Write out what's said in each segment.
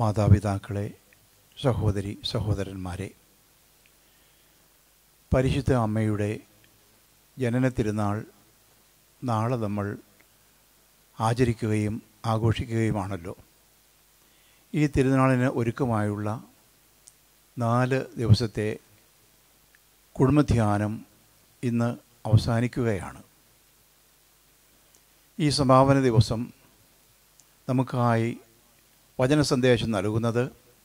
മാതാപിതാക്കളെ സഹോദരി സഹോദരന്മാരെ പരിശുദ്ധ അമ്മയുടെ ജനന തിരുനാൾ നാളെ നമ്മൾ ആചരിക്കുകയും ആഘോഷിക്കുകയുമാണല്ലോ ഈ തിരുനാളിന് ഒരുക്കമായുള്ള നാല് ദിവസത്തെ കുടുംബധ്യാനം ഇന്ന് അവസാനിക്കുകയാണ് ഈ സമാപന ദിവസം നമുക്കായി വചന സന്ദേശം നൽകുന്നത്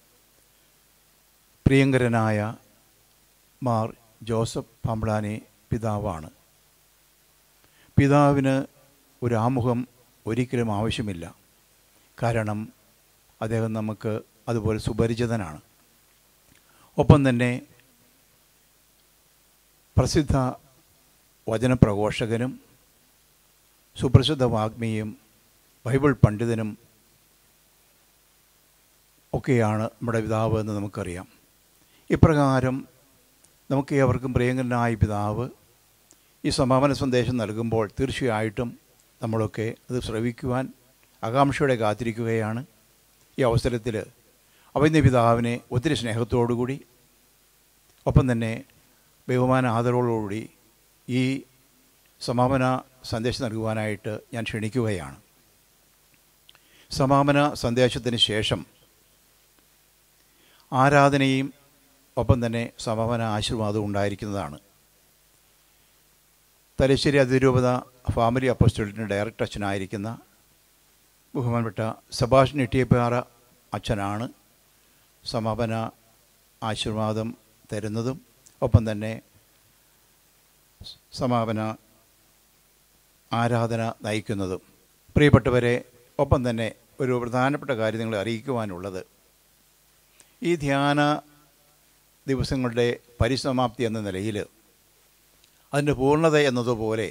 പ്രിയങ്കരനായ മാർ ജോസഫ് പാമ്പളാനി പിതാവാണ് പിതാവിന് ഒരു ആമുഖം ഒരിക്കലും ആവശ്യമില്ല കാരണം അദ്ദേഹം നമുക്ക് അതുപോലെ സുപരിചിതനാണ് ഒപ്പം തന്നെ പ്രസിദ്ധ വചനപ്രഘോഷകനും സുപ്രസിദ്ധ വാഗ്മിയും ബൈബിൾ പണ്ഡിതനും ഒക്കെയാണ് നമ്മുടെ പിതാവ് എന്ന് നമുക്കറിയാം ഇപ്രകാരം നമുക്ക് ഏവർക്കും പ്രിയങ്കരനായ പിതാവ് ഈ സമാപന സന്ദേശം നൽകുമ്പോൾ തീർച്ചയായിട്ടും നമ്മളൊക്കെ അത് ശ്രവിക്കുവാൻ ആകാംക്ഷയോടെ കാത്തിരിക്കുകയാണ് ഈ അവസരത്തിൽ അഭിനയ പിതാവിനെ ഒത്തിരി സ്നേഹത്തോടുകൂടി ഒപ്പം തന്നെ ബഹുമാന ആദരവോടുകൂടി ഈ സമാപന സന്ദേശം നൽകുവാനായിട്ട് ഞാൻ ക്ഷണിക്കുകയാണ് സമാപന സന്ദേശത്തിന് ശേഷം ആരാധനയും ഒപ്പം തന്നെ സമാപന ആശീർവാദവും ഉണ്ടായിരിക്കുന്നതാണ് തലശ്ശേരി അതിരൂപത ഫാമിലി അപ്പോസ്റ്റലിൻ്റെ ഡയറക്ടർ അച്ഛനായിരിക്കുന്ന ബഹുമാനപ്പെട്ട സഭാഷ് നെട്ടിയപ്പാറ അച്ഛനാണ് സമാപന ആശീർവാദം തരുന്നതും ഒപ്പം തന്നെ സമാപന ആരാധന നയിക്കുന്നതും പ്രിയപ്പെട്ടവരെ ഒപ്പം തന്നെ ഒരു പ്രധാനപ്പെട്ട കാര്യം നിങ്ങളെ അറിയിക്കുവാനുള്ളത് ഈ ധ്യാന ദിവസങ്ങളുടെ പരിസമാപ്തി എന്ന നിലയിൽ അതിൻ്റെ പൂർണ്ണത എന്നതുപോലെ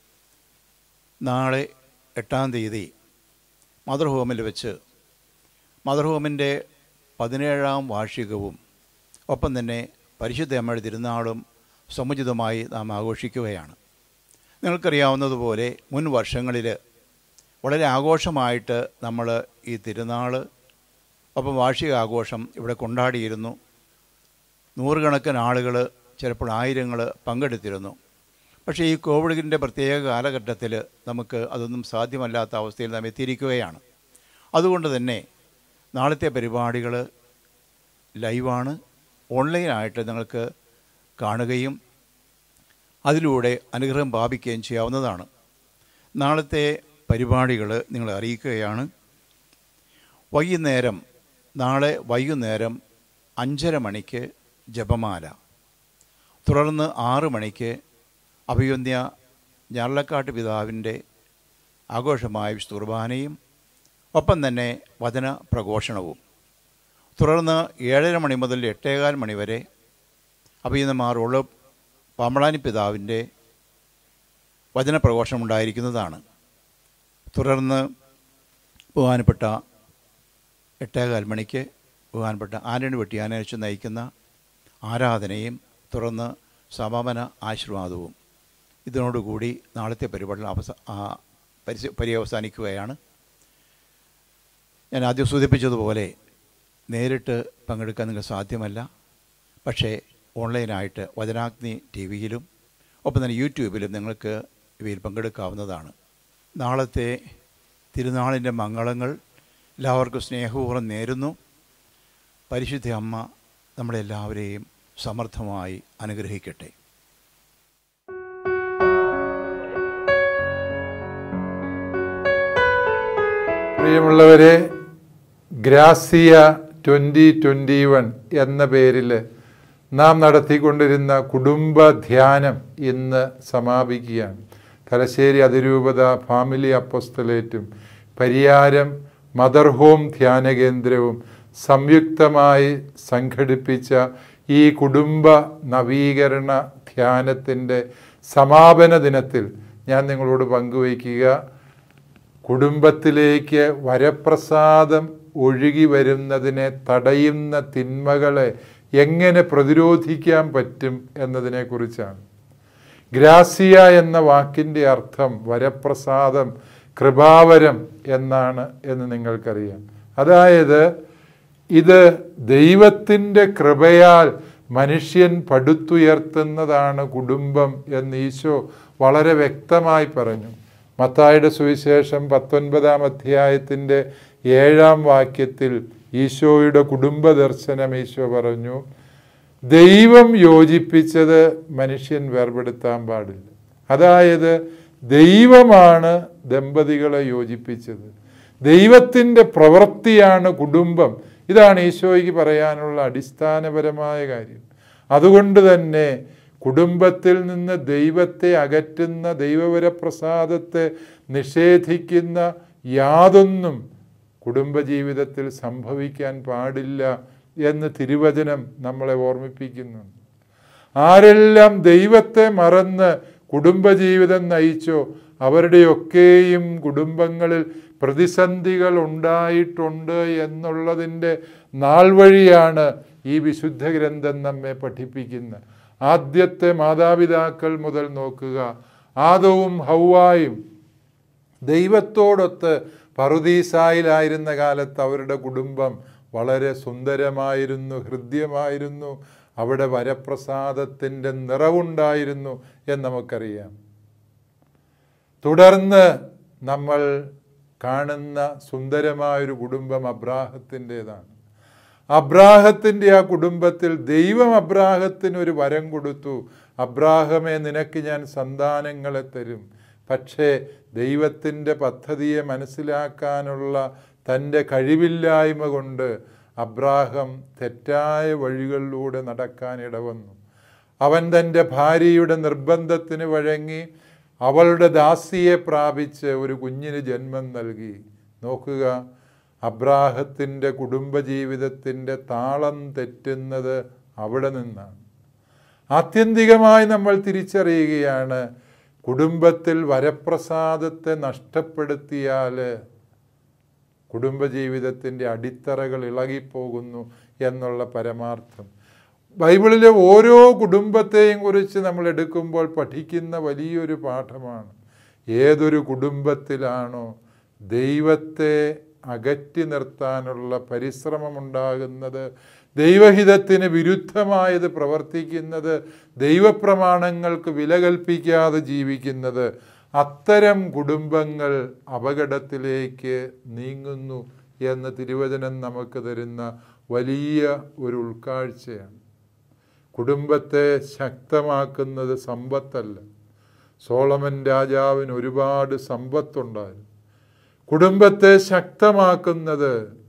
നാളെ എട്ടാം തീയതി മദർ ഹോമിൽ വെച്ച് മദർ ഹോമിൻ്റെ പതിനേഴാം വാർഷികവും ഒപ്പം തന്നെ പരിശുദ്ധ അമ്മയുടെ തിരുനാളും സമുചിതമായി നാം ആഘോഷിക്കുകയാണ് നിങ്ങൾക്കറിയാവുന്നതുപോലെ മുൻ വർഷങ്ങളിൽ വളരെ ആഘോഷമായിട്ട് നമ്മൾ ഈ തിരുനാൾ ഒപ്പം വാർഷിക ആഘോഷം ഇവിടെ കൊണ്ടാടിയിരുന്നു നൂറുകണക്കിന് ആളുകൾ ചിലപ്പോൾ ആയിരങ്ങൾ പങ്കെടുത്തിരുന്നു പക്ഷേ ഈ കോവിഡിൻ്റെ പ്രത്യേക കാലഘട്ടത്തിൽ നമുക്ക് അതൊന്നും സാധ്യമല്ലാത്ത അവസ്ഥയിൽ നാം എത്തിയിരിക്കുകയാണ് അതുകൊണ്ട് തന്നെ നാളത്തെ പരിപാടികൾ ലൈവാണ് ഓൺലൈനായിട്ട് നിങ്ങൾക്ക് കാണുകയും അതിലൂടെ അനുഗ്രഹം പ്രാപിക്കുകയും ചെയ്യാവുന്നതാണ് നാളത്തെ പരിപാടികൾ നിങ്ങളെ അറിയിക്കുകയാണ് വൈകുന്നേരം നാളെ വൈകുന്നേരം അഞ്ചര മണിക്ക് ജപമാല തുടർന്ന് ആറ് മണിക്ക് അഭിവന്യ ഞാർലക്കാട്ട് പിതാവിൻ്റെ ആഘോഷമായ വിസ്തുർബാനയും ഒപ്പം തന്നെ വചന പ്രഘോഷണവും തുടർന്ന് ഏഴര മണി മുതൽ എട്ടേകാൽ മണി വരെ അഭിനന്ദമാറുള്ള പാമ്പളാനി പിതാവിൻ്റെ വചന പ്രഘോഷണം ഉണ്ടായിരിക്കുന്നതാണ് തുടർന്ന് ബഹുമാനപ്പെട്ട എട്ടേകാൽ മണിക്ക് ബഹുമാനപ്പെട്ട ആന്റണി വെട്ടിയാനയച്ച് നയിക്കുന്ന ആരാധനയും തുടർന്ന് സമാപന ആശീർവാദവും ഇതിനോടുകൂടി നാളത്തെ പരിപാടികൾ അവസ പരിസ പര്യവസാനിക്കുകയാണ് ഞാൻ ആദ്യം സൂചിപ്പിച്ചതുപോലെ നേരിട്ട് പങ്കെടുക്കാൻ നിങ്ങൾക്ക് സാധ്യമല്ല പക്ഷേ ഓൺലൈനായിട്ട് വചനാഗ്നി ടി വിയിലും ഒപ്പം തന്നെ യൂട്യൂബിലും നിങ്ങൾക്ക് ഇവയിൽ പങ്കെടുക്കാവുന്നതാണ് നാളത്തെ തിരുനാളിൻ്റെ മംഗളങ്ങൾ എല്ലാവർക്കും സ്നേഹപൂർവ്വം നേരുന്നു പരിശുദ്ധ അമ്മ നമ്മളെല്ലാവരെയും സമർത്ഥമായി അനുഗ്രഹിക്കട്ടെ പ്രിയമുള്ളവരെ ഗ്രാസിയ ട്വൻ്റി ട്വൻ്റി വൺ എന്ന പേരിൽ നാം നടത്തിക്കൊണ്ടിരുന്ന കുടുംബ ധ്യാനം ഇന്ന് സമാപിക്കുകയാണ് തലശ്ശേരി അതിരൂപത ഫാമിലി അപ്പോസ്തലേറ്റും പരിയാരം മദർ ഹോം ധ്യാന കേന്ദ്രവും സംയുക്തമായി സംഘടിപ്പിച്ച ഈ കുടുംബ നവീകരണ ധ്യാനത്തിൻ്റെ സമാപന ദിനത്തിൽ ഞാൻ നിങ്ങളോട് പങ്കുവയ്ക്കുക കുടുംബത്തിലേക്ക് വരപ്രസാദം ഒഴുകി വരുന്നതിനെ തടയുന്ന തിന്മകളെ എങ്ങനെ പ്രതിരോധിക്കാൻ പറ്റും എന്നതിനെക്കുറിച്ചാണ് ഗ്രാസിയ എന്ന വാക്കിൻ്റെ അർത്ഥം വരപ്രസാദം കൃപാവരം എന്നാണ് എന്ന് നിങ്ങൾക്കറിയാം അതായത് ഇത് ദൈവത്തിൻ്റെ കൃപയാൽ മനുഷ്യൻ പടുത്തുയർത്തുന്നതാണ് കുടുംബം എന്ന് ഈശോ വളരെ വ്യക്തമായി പറഞ്ഞു മത്തായുടെ സുവിശേഷം പത്തൊൻപതാം അധ്യായത്തിൻ്റെ ഏഴാം വാക്യത്തിൽ ഈശോയുടെ കുടുംബ ദർശനം ഈശോ പറഞ്ഞു ദൈവം യോജിപ്പിച്ചത് മനുഷ്യൻ വേർപെടുത്താൻ പാടില്ല അതായത് ദൈവമാണ് ദമ്പതികളെ യോജിപ്പിച്ചത് ദൈവത്തിൻ്റെ പ്രവൃത്തിയാണ് കുടുംബം ഇതാണ് ഈശോയ്ക്ക് പറയാനുള്ള അടിസ്ഥാനപരമായ കാര്യം അതുകൊണ്ട് തന്നെ കുടുംബത്തിൽ നിന്ന് ദൈവത്തെ അകറ്റുന്ന ദൈവവരപ്രസാദത്തെ നിഷേധിക്കുന്ന യാതൊന്നും കുടുംബജീവിതത്തിൽ സംഭവിക്കാൻ പാടില്ല എന്ന് തിരുവചനം നമ്മളെ ഓർമ്മിപ്പിക്കുന്നുണ്ട് ആരെല്ലാം ദൈവത്തെ മറന്ന് കുടുംബജീവിതം നയിച്ചോ അവരുടെയൊക്കെയും കുടുംബങ്ങളിൽ പ്രതിസന്ധികൾ ഉണ്ടായിട്ടുണ്ട് എന്നുള്ളതിൻ്റെ നാൾ വഴിയാണ് ഈ വിശുദ്ധ ഗ്രന്ഥം നമ്മെ പഠിപ്പിക്കുന്നത് ആദ്യത്തെ മാതാപിതാക്കൾ മുതൽ നോക്കുക ആദവും ഹൗവായും ദൈവത്തോടൊത്ത് പറുദീസായിലായിരുന്ന കാലത്ത് അവരുടെ കുടുംബം വളരെ സുന്ദരമായിരുന്നു ഹൃദ്യമായിരുന്നു അവിടെ വരപ്രസാദത്തിൻ്റെ നിറവുണ്ടായിരുന്നു എന്ന് നമുക്കറിയാം തുടർന്ന് നമ്മൾ കാണുന്ന സുന്ദരമായൊരു കുടുംബം അബ്രാഹത്തിൻ്റെതാണ് അബ്രാഹത്തിൻ്റെ ആ കുടുംബത്തിൽ ദൈവം അബ്രാഹത്തിന് ഒരു വരം കൊടുത്തു അബ്രാഹമേ നിനക്ക് ഞാൻ സന്താനങ്ങളെ തരും പക്ഷേ ദൈവത്തിൻ്റെ പദ്ധതിയെ മനസ്സിലാക്കാനുള്ള തൻ്റെ കഴിവില്ലായ്മ കൊണ്ട് അബ്രാഹം തെറ്റായ വഴികളിലൂടെ നടക്കാൻ ഇടവന്നു അവൻ തൻ്റെ ഭാര്യയുടെ നിർബന്ധത്തിന് വഴങ്ങി അവളുടെ ദാസിയെ പ്രാപിച്ച് ഒരു കുഞ്ഞിന് ജന്മം നൽകി നോക്കുക അബ്രാഹത്തിൻ്റെ കുടുംബജീവിതത്തിൻ്റെ താളം തെറ്റുന്നത് അവിടെ നിന്നാണ് ആത്യന്തികമായി നമ്മൾ തിരിച്ചറിയുകയാണ് കുടുംബത്തിൽ വരപ്രസാദത്തെ നഷ്ടപ്പെടുത്തിയാൽ കുടുംബജീവിതത്തിൻ്റെ അടിത്തറകൾ ഇളകിപ്പോകുന്നു എന്നുള്ള പരമാർത്ഥം ബൈബിളിലെ ഓരോ കുടുംബത്തെയും കുറിച്ച് നമ്മൾ എടുക്കുമ്പോൾ പഠിക്കുന്ന വലിയൊരു പാഠമാണ് ഏതൊരു കുടുംബത്തിലാണോ ദൈവത്തെ അകറ്റി നിർത്താനുള്ള പരിശ്രമമുണ്ടാകുന്നത് ദൈവഹിതത്തിന് വിരുദ്ധമായത് പ്രവർത്തിക്കുന്നത് ദൈവപ്രമാണങ്ങൾക്ക് വില കൽപ്പിക്കാതെ ജീവിക്കുന്നത് അത്തരം കുടുംബങ്ങൾ അപകടത്തിലേക്ക് നീങ്ങുന്നു എന്ന് തിരുവചനം നമുക്ക് തരുന്ന വലിയ ഒരു ഉൾക്കാഴ്ചയാണ് കുടുംബത്തെ ശക്തമാക്കുന്നത് സമ്പത്തല്ല സോളമൻ രാജാവിന് ഒരുപാട് സമ്പത്തുണ്ടായിരുന്നു കുടുംബത്തെ ശക്തമാക്കുന്നത്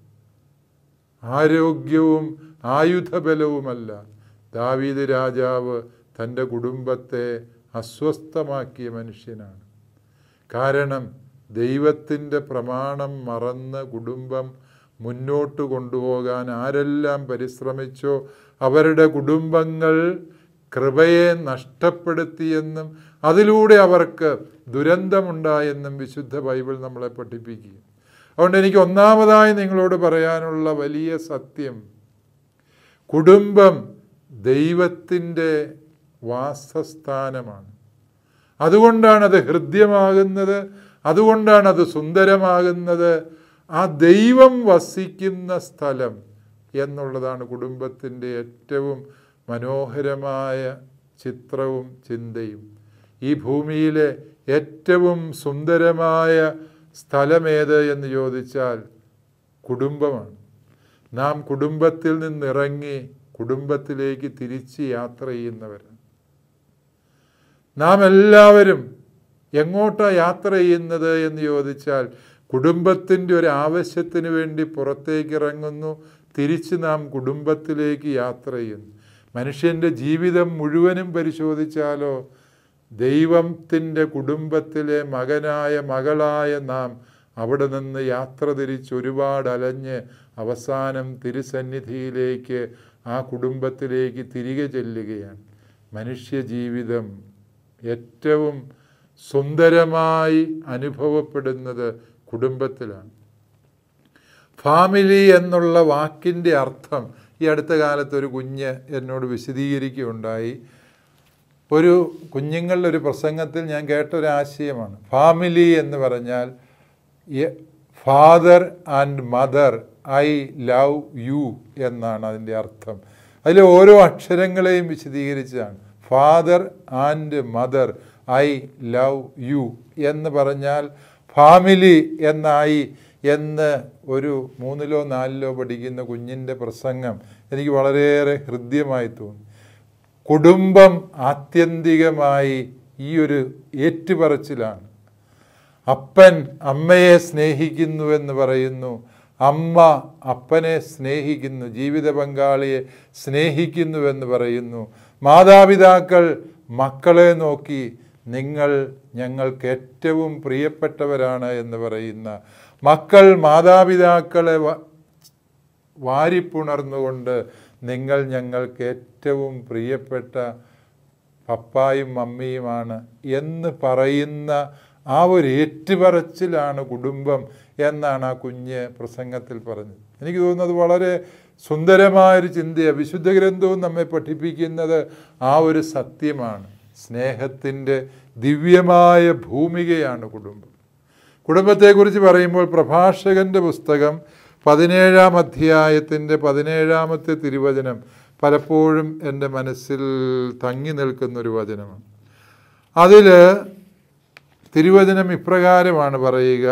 ആരോഗ്യവും ആയുധബലവുമല്ല ദാവീദ് രാജാവ് തൻ്റെ കുടുംബത്തെ അസ്വസ്ഥമാക്കിയ മനുഷ്യനാണ് കാരണം ദൈവത്തിൻ്റെ പ്രമാണം മറന്ന് കുടുംബം മുന്നോട്ട് കൊണ്ടുപോകാൻ ആരെല്ലാം പരിശ്രമിച്ചോ അവരുടെ കുടുംബങ്ങൾ കൃപയെ നഷ്ടപ്പെടുത്തിയെന്നും അതിലൂടെ അവർക്ക് ദുരന്തമുണ്ടായെന്നും വിശുദ്ധ ബൈബിൾ നമ്മളെ പഠിപ്പിക്കുക അതുകൊണ്ട് എനിക്ക് ഒന്നാമതായി നിങ്ങളോട് പറയാനുള്ള വലിയ സത്യം കുടുംബം ദൈവത്തിൻ്റെ വാസസ്ഥാനമാണ് അതുകൊണ്ടാണ് അത് ഹൃദ്യമാകുന്നത് അതുകൊണ്ടാണ് അത് സുന്ദരമാകുന്നത് ആ ദൈവം വസിക്കുന്ന സ്ഥലം എന്നുള്ളതാണ് കുടുംബത്തിൻ്റെ ഏറ്റവും മനോഹരമായ ചിത്രവും ചിന്തയും ഈ ഭൂമിയിലെ ഏറ്റവും സുന്ദരമായ സ്ഥലമേത് എന്ന് ചോദിച്ചാൽ കുടുംബമാണ് നാം കുടുംബത്തിൽ നിന്നിറങ്ങി കുടുംബത്തിലേക്ക് തിരിച്ച് യാത്ര ചെയ്യുന്നവരാണ് നാം എല്ലാവരും എങ്ങോട്ടാണ് യാത്ര ചെയ്യുന്നത് എന്ന് ചോദിച്ചാൽ കുടുംബത്തിൻ്റെ ഒരു ആവശ്യത്തിന് വേണ്ടി പുറത്തേക്ക് ഇറങ്ങുന്നു തിരിച്ച് നാം കുടുംബത്തിലേക്ക് യാത്ര ചെയ്യുന്നു മനുഷ്യൻ്റെ ജീവിതം മുഴുവനും പരിശോധിച്ചാലോ ദൈവത്തിൻ്റെ കുടുംബത്തിലെ മകനായ മകളായ നാം അവിടെ നിന്ന് യാത്ര തിരിച്ച് ഒരുപാട് അലഞ്ഞ് അവസാനം തിരുസന്നിധിയിലേക്ക് ആ കുടുംബത്തിലേക്ക് തിരികെ ചെല്ലുകയാണ് മനുഷ്യ ജീവിതം ഏറ്റവും സുന്ദരമായി അനുഭവപ്പെടുന്നത് കുടുംബത്തിലാണ് ഫാമിലി എന്നുള്ള വാക്കിൻ്റെ അർത്ഥം ഈ അടുത്ത കാലത്ത് ഒരു കുഞ്ഞ് എന്നോട് വിശദീകരിക്കുകയുണ്ടായി ഒരു കുഞ്ഞുങ്ങളുടെ ഒരു പ്രസംഗത്തിൽ ഞാൻ കേട്ടൊരു ആശയമാണ് ഫാമിലി എന്ന് പറഞ്ഞാൽ father and mother I love you എന്നാണ് അതിൻ്റെ അർത്ഥം അതിലെ ഓരോ അക്ഷരങ്ങളെയും വിശദീകരിച്ചതാണ് father and mother I love you എന്ന് പറഞ്ഞാൽ ഫാമിലി എന്നായി എന്ന് ഒരു മൂന്നിലോ നാലിലോ പഠിക്കുന്ന കുഞ്ഞിൻ്റെ പ്രസംഗം എനിക്ക് വളരെയേറെ ഹൃദ്യമായി തോന്നി കുടുംബം ആത്യന്തികമായി ഈ ഒരു ഏറ്റുപറച്ചിലാണ് അപ്പൻ അമ്മയെ സ്നേഹിക്കുന്നു എന്ന് പറയുന്നു അമ്മ അപ്പനെ സ്നേഹിക്കുന്നു ജീവിത പങ്കാളിയെ സ്നേഹിക്കുന്നുവെന്ന് പറയുന്നു മാതാപിതാക്കൾ മക്കളെ നോക്കി നിങ്ങൾ ഞങ്ങൾക്ക് ഏറ്റവും പ്രിയപ്പെട്ടവരാണ് എന്ന് പറയുന്ന മക്കൾ മാതാപിതാക്കളെ വ- വാരിപ്പുണർന്നുകൊണ്ട് നിങ്ങൾ ഞങ്ങൾക്ക് ഏറ്റവും പ്രിയപ്പെട്ട പപ്പായും മമ്മിയുമാണ് എന്ന് പറയുന്ന ആ ഒരു ഏറ്റുപറച്ചിലാണ് കുടുംബം എന്നാണ് ആ കുഞ്ഞ് പ്രസംഗത്തിൽ പറഞ്ഞത് എനിക്ക് തോന്നുന്നത് വളരെ സുന്ദരമായൊരു ചിന്തയാണ് വിശുദ്ധ ഗ്രന്ഥവും നമ്മെ പഠിപ്പിക്കുന്നത് ആ ഒരു സത്യമാണ് സ്നേഹത്തിൻ്റെ ദിവ്യമായ ഭൂമികയാണ് കുടുംബം കുടുംബത്തെക്കുറിച്ച് പറയുമ്പോൾ പ്രഭാഷകന്റെ പുസ്തകം പതിനേഴാം അധ്യായത്തിൻ്റെ പതിനേഴാമത്തെ തിരുവചനം പലപ്പോഴും എൻ്റെ മനസ്സിൽ തങ്ങി നിൽക്കുന്ന ഒരു വചനമാണ് അതിൽ തിരുവചനം ഇപ്രകാരമാണ് പറയുക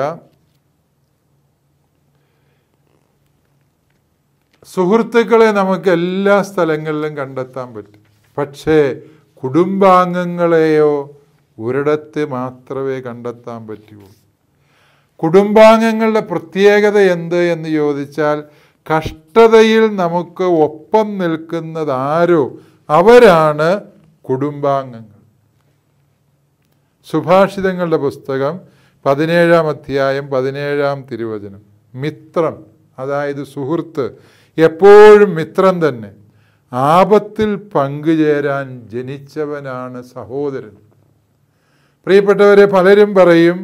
സുഹൃത്തുക്കളെ നമുക്ക് എല്ലാ സ്ഥലങ്ങളിലും കണ്ടെത്താൻ പറ്റും പക്ഷേ കുടുംബാംഗങ്ങളെയോ ഒരിടത്ത് മാത്രമേ കണ്ടെത്താൻ പറ്റുള്ളൂ കുടുംബാംഗങ്ങളുടെ പ്രത്യേകത എന്ത് എന്ന് ചോദിച്ചാൽ കഷ്ടതയിൽ നമുക്ക് ഒപ്പം നിൽക്കുന്നത് ആരോ അവരാണ് കുടുംബാംഗങ്ങൾ സുഭാഷിതങ്ങളുടെ പുസ്തകം പതിനേഴാം അധ്യായം പതിനേഴാം തിരുവചനം മിത്രം അതായത് സുഹൃത്ത് എപ്പോഴും മിത്രം തന്നെ ആപത്തിൽ പങ്കുചേരാൻ ജനിച്ചവനാണ് സഹോദരൻ പ്രിയപ്പെട്ടവരെ പലരും പറയും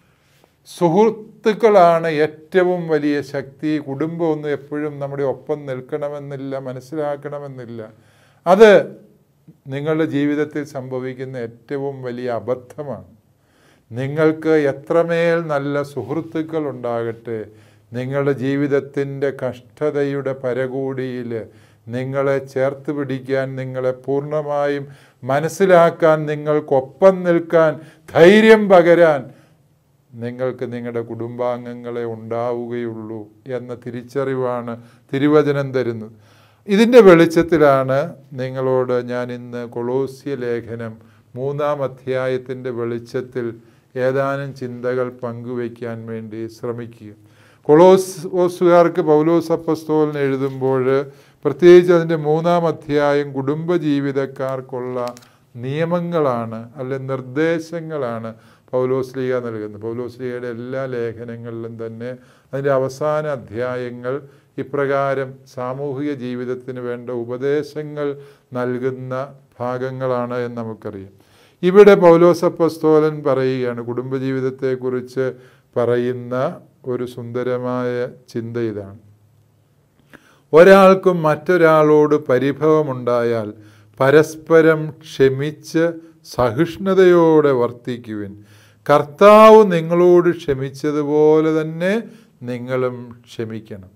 സുഹൃത്തുക്കളാണ് ഏറ്റവും വലിയ ശക്തി കുടുംബമൊന്നും എപ്പോഴും നമ്മുടെ ഒപ്പം നിൽക്കണമെന്നില്ല മനസ്സിലാക്കണമെന്നില്ല അത് നിങ്ങളുടെ ജീവിതത്തിൽ സംഭവിക്കുന്ന ഏറ്റവും വലിയ അബദ്ധമാണ് നിങ്ങൾക്ക് എത്രമേൽ നല്ല സുഹൃത്തുക്കൾ ഉണ്ടാകട്ടെ നിങ്ങളുടെ ജീവിതത്തിൻ്റെ കഷ്ടതയുടെ പരകൂടിയിൽ നിങ്ങളെ ചേർത്ത് പിടിക്കാൻ നിങ്ങളെ പൂർണ്ണമായും മനസ്സിലാക്കാൻ നിങ്ങൾക്കൊപ്പം നിൽക്കാൻ ധൈര്യം പകരാൻ നിങ്ങൾക്ക് നിങ്ങളുടെ കുടുംബാംഗങ്ങളെ ഉണ്ടാവുകയുള്ളൂ എന്ന തിരിച്ചറിവാണ് തിരുവചനം തരുന്നത് ഇതിൻ്റെ വെളിച്ചത്തിലാണ് നിങ്ങളോട് ഞാൻ ഇന്ന് കൊളോസ്യ ലേഖനം മൂന്നാം അധ്യായത്തിൻ്റെ വെളിച്ചത്തിൽ ഏതാനും ചിന്തകൾ പങ്കുവയ്ക്കാൻ വേണ്ടി ശ്രമിക്കുക കൊളോസ് ഓസുകാർക്ക് പൗലോസ് അപ്പസ്തോലിന് എഴുതുമ്പോൾ പ്രത്യേകിച്ച് അതിൻ്റെ മൂന്നാം അധ്യായം കുടുംബജീവിതക്കാർക്കുള്ള നിയമങ്ങളാണ് അല്ലെ നിർദ്ദേശങ്ങളാണ് പൗലോസ്ലിക നൽകുന്നത് പൗലോസ്ലികയുടെ എല്ലാ ലേഖനങ്ങളിലും തന്നെ അതിൻ്റെ അവസാന അധ്യായങ്ങൾ ഇപ്രകാരം സാമൂഹിക ജീവിതത്തിന് വേണ്ട ഉപദേശങ്ങൾ നൽകുന്ന ഭാഗങ്ങളാണ് എന്ന് നമുക്കറിയാം ഇവിടെ പൗലോസപ്പസ്തോലൻ പറയുകയാണ് കുടുംബജീവിതത്തെക്കുറിച്ച് പറയുന്ന ഒരു സുന്ദരമായ ചിന്ത ഇതാണ് ഒരാൾക്കും മറ്റൊരാളോട് പരിഭവമുണ്ടായാൽ പരസ്പരം ക്ഷമിച്ച് സഹിഷ്ണുതയോടെ വർത്തിക്കുവിൻ കർത്താവ് നിങ്ങളോട് ക്ഷമിച്ചതുപോലെ തന്നെ നിങ്ങളും ക്ഷമിക്കണം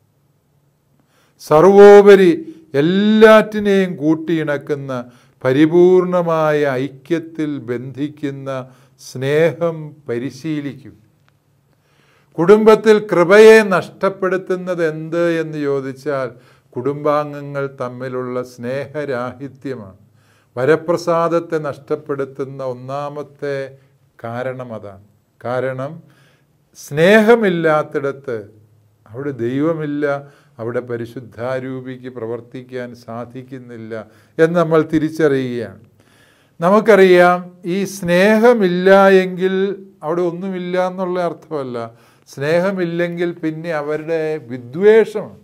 സർവോപരി എല്ലാറ്റിനെയും കൂട്ടിയിണക്കുന്ന പരിപൂർണമായ ഐക്യത്തിൽ ബന്ധിക്കുന്ന സ്നേഹം പരിശീലിക്കും കുടുംബത്തിൽ കൃപയെ നഷ്ടപ്പെടുത്തുന്നത് എന്ത് എന്ന് ചോദിച്ചാൽ കുടുംബാംഗങ്ങൾ തമ്മിലുള്ള സ്നേഹരാഹിത്യമാണ് വരപ്രസാദത്തെ നഷ്ടപ്പെടുത്തുന്ന ഒന്നാമത്തെ കാരണം അതാണ് കാരണം സ്നേഹമില്ലാത്തിടത്ത് അവിടെ ദൈവമില്ല അവിടെ പരിശുദ്ധാരൂപിക്ക് പ്രവർത്തിക്കാൻ സാധിക്കുന്നില്ല എന്ന് നമ്മൾ തിരിച്ചറിയുകയാണ് നമുക്കറിയാം ഈ സ്നേഹമില്ല എങ്കിൽ അവിടെ ഒന്നുമില്ല എന്നുള്ള അർത്ഥമല്ല സ്നേഹമില്ലെങ്കിൽ പിന്നെ അവരുടെ വിദ്വേഷമാണ്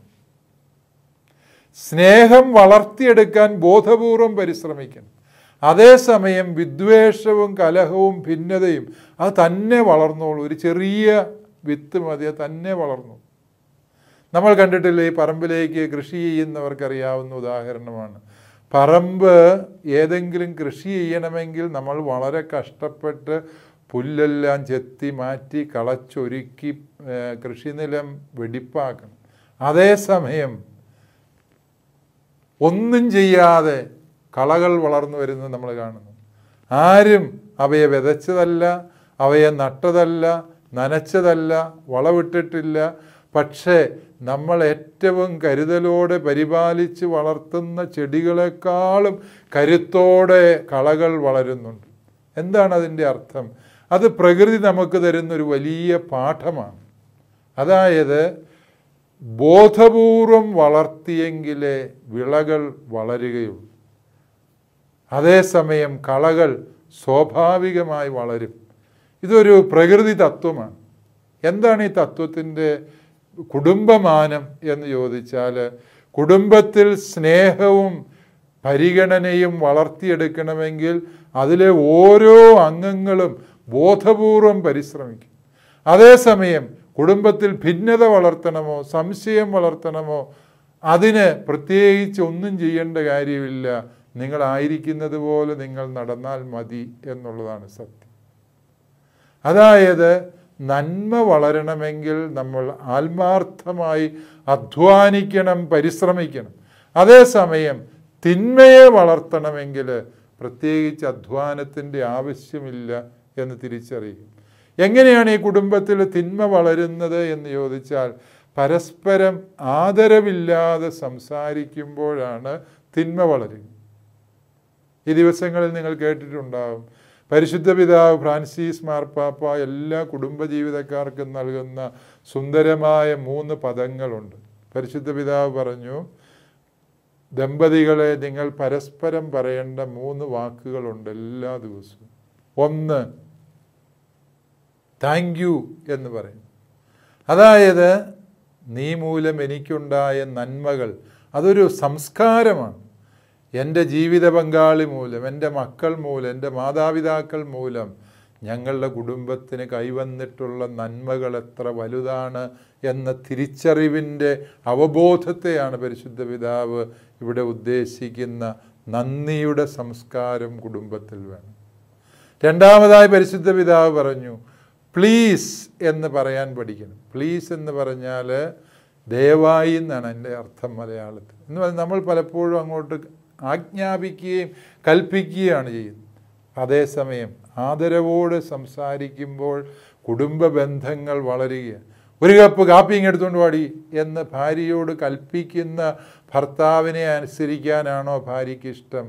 സ്നേഹം വളർത്തിയെടുക്കാൻ ബോധപൂർവം പരിശ്രമിക്കണം അതേസമയം വിദ്വേഷവും കലഹവും ഭിന്നതയും അത് തന്നെ വളർന്നോളൂ ഒരു ചെറിയ വിത്ത് മതി അത് തന്നെ വളർന്നു നമ്മൾ കണ്ടിട്ടില്ല ഈ പറമ്പിലേക്ക് കൃഷി ചെയ്യുന്നവർക്കറിയാവുന്ന ഉദാഹരണമാണ് പറമ്പ് ഏതെങ്കിലും കൃഷി ചെയ്യണമെങ്കിൽ നമ്മൾ വളരെ കഷ്ടപ്പെട്ട് പുല്ലെല്ലാം ചെത്തി മാറ്റി കളച്ചൊരുക്കി ഏഹ്, കൃഷിനിലം വെടിപ്പാക്കണം അതേസമയം ഒന്നും ചെയ്യാതെ കളകൾ വളർന്നു വരുന്നത് നമ്മൾ കാണുന്നു ആരും അവയെ വിതച്ചതല്ല അവയെ നട്ടതല്ല നനച്ചതല്ല വളവിട്ടിട്ടില്ല പക്ഷേ നമ്മൾ ഏറ്റവും കരുതലോടെ പരിപാലിച്ച് വളർത്തുന്ന ചെടികളെക്കാളും കരുത്തോടെ കളകൾ വളരുന്നുണ്ട് എന്താണ് അതിൻ്റെ അർത്ഥം അത് പ്രകൃതി നമുക്ക് തരുന്നൊരു വലിയ പാഠമാണ് അതായത് ബോധപൂർവം വളർത്തിയെങ്കിലേ വിളകൾ വളരുകയുള്ളൂ അതേസമയം കളകൾ സ്വാഭാവികമായി വളരും ഇതൊരു പ്രകൃതി തത്വമാണ് എന്താണ് ഈ തത്വത്തിൻ്റെ കുടുംബമാനം എന്ന് ചോദിച്ചാൽ കുടുംബത്തിൽ സ്നേഹവും പരിഗണനയും വളർത്തിയെടുക്കണമെങ്കിൽ അതിലെ ഓരോ അംഗങ്ങളും ബോധപൂർവം പരിശ്രമിക്കും അതേസമയം കുടുംബത്തിൽ ഭിന്നത വളർത്തണമോ സംശയം വളർത്തണമോ അതിന് പ്രത്യേകിച്ച് ഒന്നും ചെയ്യേണ്ട കാര്യമില്ല നിങ്ങളായിരിക്കുന്നത് പോലെ നിങ്ങൾ നടന്നാൽ മതി എന്നുള്ളതാണ് സത്യം അതായത് നന്മ വളരണമെങ്കിൽ നമ്മൾ ആത്മാർത്ഥമായി അധ്വാനിക്കണം പരിശ്രമിക്കണം അതേസമയം തിന്മയെ വളർത്തണമെങ്കിൽ പ്രത്യേകിച്ച് അധ്വാനത്തിൻ്റെ ആവശ്യമില്ല എന്ന് തിരിച്ചറിയും എങ്ങനെയാണ് ഈ കുടുംബത്തിൽ തിന്മ വളരുന്നത് എന്ന് ചോദിച്ചാൽ പരസ്പരം ആദരവില്ലാതെ സംസാരിക്കുമ്പോഴാണ് തിന്മ വളരുക ഈ ദിവസങ്ങളിൽ നിങ്ങൾ കേട്ടിട്ടുണ്ടാകും പരിശുദ്ധ പിതാവ് ഫ്രാൻസിസ് മാർപ്പാപ്പ എല്ലാ കുടുംബജീവിതക്കാർക്കും നൽകുന്ന സുന്ദരമായ മൂന്ന് പദങ്ങളുണ്ട് പരിശുദ്ധ പിതാവ് പറഞ്ഞു ദമ്പതികളെ നിങ്ങൾ പരസ്പരം പറയേണ്ട മൂന്ന് വാക്കുകളുണ്ട് എല്ലാ ദിവസവും ഒന്ന് താങ്ക് യു എന്ന് പറയും അതായത് നീ മൂലം എനിക്കുണ്ടായ നന്മകൾ അതൊരു സംസ്കാരമാണ് എൻ്റെ ജീവിത പങ്കാളി മൂലം എൻ്റെ മക്കൾ മൂലം എൻ്റെ മാതാപിതാക്കൾ മൂലം ഞങ്ങളുടെ കുടുംബത്തിന് കൈവന്നിട്ടുള്ള നന്മകൾ എത്ര വലുതാണ് എന്ന തിരിച്ചറിവിൻ്റെ അവബോധത്തെയാണ് പരിശുദ്ധ പിതാവ് ഇവിടെ ഉദ്ദേശിക്കുന്ന നന്ദിയുടെ സംസ്കാരം കുടുംബത്തിൽ വേണം രണ്ടാമതായി പരിശുദ്ധ പിതാവ് പറഞ്ഞു പ്ലീസ് എന്ന് പറയാൻ പഠിക്കണം പ്ലീസ് എന്ന് പറഞ്ഞാൽ ദയവായി എന്നാണ് എൻ്റെ അർത്ഥം മലയാളത്തിൽ എന്ന് പറഞ്ഞാൽ നമ്മൾ പലപ്പോഴും അങ്ങോട്ട് ആജ്ഞാപിക്കുകയും കൽപ്പിക്കുകയാണ് ചെയ്യുന്നത് അതേസമയം ആദരവോട് സംസാരിക്കുമ്പോൾ കുടുംബ ബന്ധങ്ങൾ വളരുകയാണ് ഒരു കപ്പ് കാപ്പി ഇങ്ങെടുത്തുകൊണ്ട് പാടി എന്ന് ഭാര്യയോട് കൽപ്പിക്കുന്ന ഭർത്താവിനെ അനുസരിക്കാനാണോ ഭാര്യയ്ക്ക് ഇഷ്ടം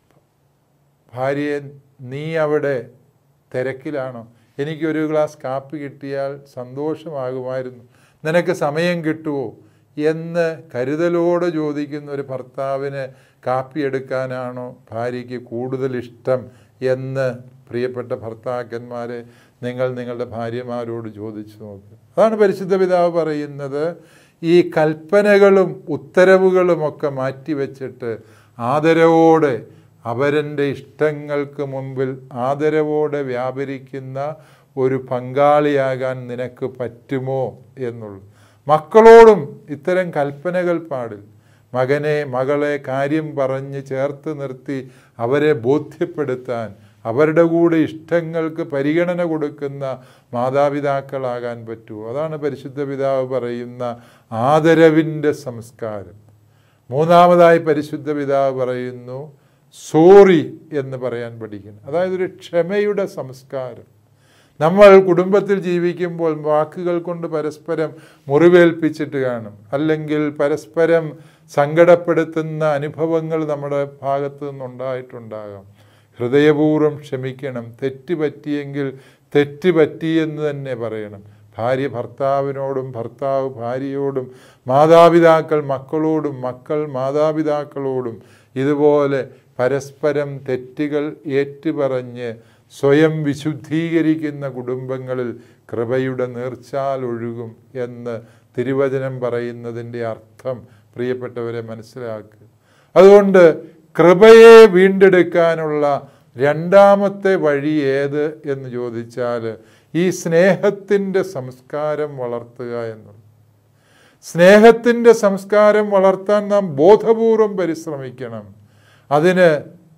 ഭാര്യയെ നീ അവിടെ തിരക്കിലാണോ എനിക്കൊരു ഗ്ലാസ് കാപ്പി കിട്ടിയാൽ സന്തോഷമാകുമായിരുന്നു നിനക്ക് സമയം കിട്ടുമോ എന്ന് കരുതലോടെ ചോദിക്കുന്ന ഒരു ഭർത്താവിന് കാപ്പി എടുക്കാനാണോ ഭാര്യയ്ക്ക് കൂടുതൽ ഇഷ്ടം എന്ന് പ്രിയപ്പെട്ട ഭർത്താക്കന്മാരെ നിങ്ങൾ നിങ്ങളുടെ ഭാര്യമാരോട് ചോദിച്ചു നോക്കുക അതാണ് പരിശുദ്ധ പിതാവ് പറയുന്നത് ഈ കൽപ്പനകളും ഉത്തരവുകളുമൊക്കെ മാറ്റിവെച്ചിട്ട് ആദരവോടെ അവരൻ്റെ ഇഷ്ടങ്ങൾക്ക് മുമ്പിൽ ആദരവോടെ വ്യാപരിക്കുന്ന ഒരു പങ്കാളിയാകാൻ നിനക്ക് പറ്റുമോ എന്നുള്ളു മക്കളോടും ഇത്തരം കൽപ്പനകൾ പാടില്ല മകനെ മകളെ കാര്യം പറഞ്ഞ് ചേർത്ത് നിർത്തി അവരെ ബോധ്യപ്പെടുത്താൻ അവരുടെ കൂടെ ഇഷ്ടങ്ങൾക്ക് പരിഗണന കൊടുക്കുന്ന മാതാപിതാക്കളാകാൻ പറ്റുമോ അതാണ് പരിശുദ്ധ പിതാവ് പറയുന്ന ആദരവിൻ്റെ സംസ്കാരം മൂന്നാമതായി പരിശുദ്ധ പിതാവ് പറയുന്നു സോറി എന്ന് പറയാൻ പഠിക്കണം അതായത് ഒരു ക്ഷമയുടെ സംസ്കാരം നമ്മൾ കുടുംബത്തിൽ ജീവിക്കുമ്പോൾ വാക്കുകൾ കൊണ്ട് പരസ്പരം മുറിവേൽപ്പിച്ചിട്ട് കാണും അല്ലെങ്കിൽ പരസ്പരം സങ്കടപ്പെടുത്തുന്ന അനുഭവങ്ങൾ നമ്മുടെ ഭാഗത്തു നിന്നുണ്ടായിട്ടുണ്ടാകാം ഹൃദയപൂർവ്വം ക്ഷമിക്കണം തെറ്റ് പറ്റിയെങ്കിൽ തെറ്റ് പറ്റിയെന്ന് തന്നെ പറയണം ഭാര്യ ഭർത്താവിനോടും ഭർത്താവ് ഭാര്യയോടും മാതാപിതാക്കൾ മക്കളോടും മക്കൾ മാതാപിതാക്കളോടും ഇതുപോലെ പരസ്പരം തെറ്റുകൾ ഏറ്റുപറഞ്ഞ് സ്വയം വിശുദ്ധീകരിക്കുന്ന കുടുംബങ്ങളിൽ കൃപയുടെ നീർച്ചാൽ ഒഴുകും എന്ന് തിരുവചനം പറയുന്നതിൻ്റെ അർത്ഥം പ്രിയപ്പെട്ടവരെ മനസ്സിലാക്കുക അതുകൊണ്ട് കൃപയെ വീണ്ടെടുക്കാനുള്ള രണ്ടാമത്തെ വഴി ഏത് എന്ന് ചോദിച്ചാൽ ഈ സ്നേഹത്തിൻ്റെ സംസ്കാരം വളർത്തുക എന്നുള്ളത് സ്നേഹത്തിൻ്റെ സംസ്കാരം വളർത്താൻ നാം ബോധപൂർവം പരിശ്രമിക്കണം അതിന്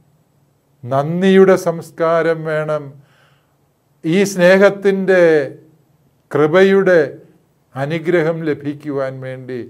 നന്ദിയുടെ സംസ്കാരം വേണം ഈ സ്നേഹത്തിൻ്റെ കൃപയുടെ അനുഗ്രഹം ലഭിക്കുവാൻ വേണ്ടി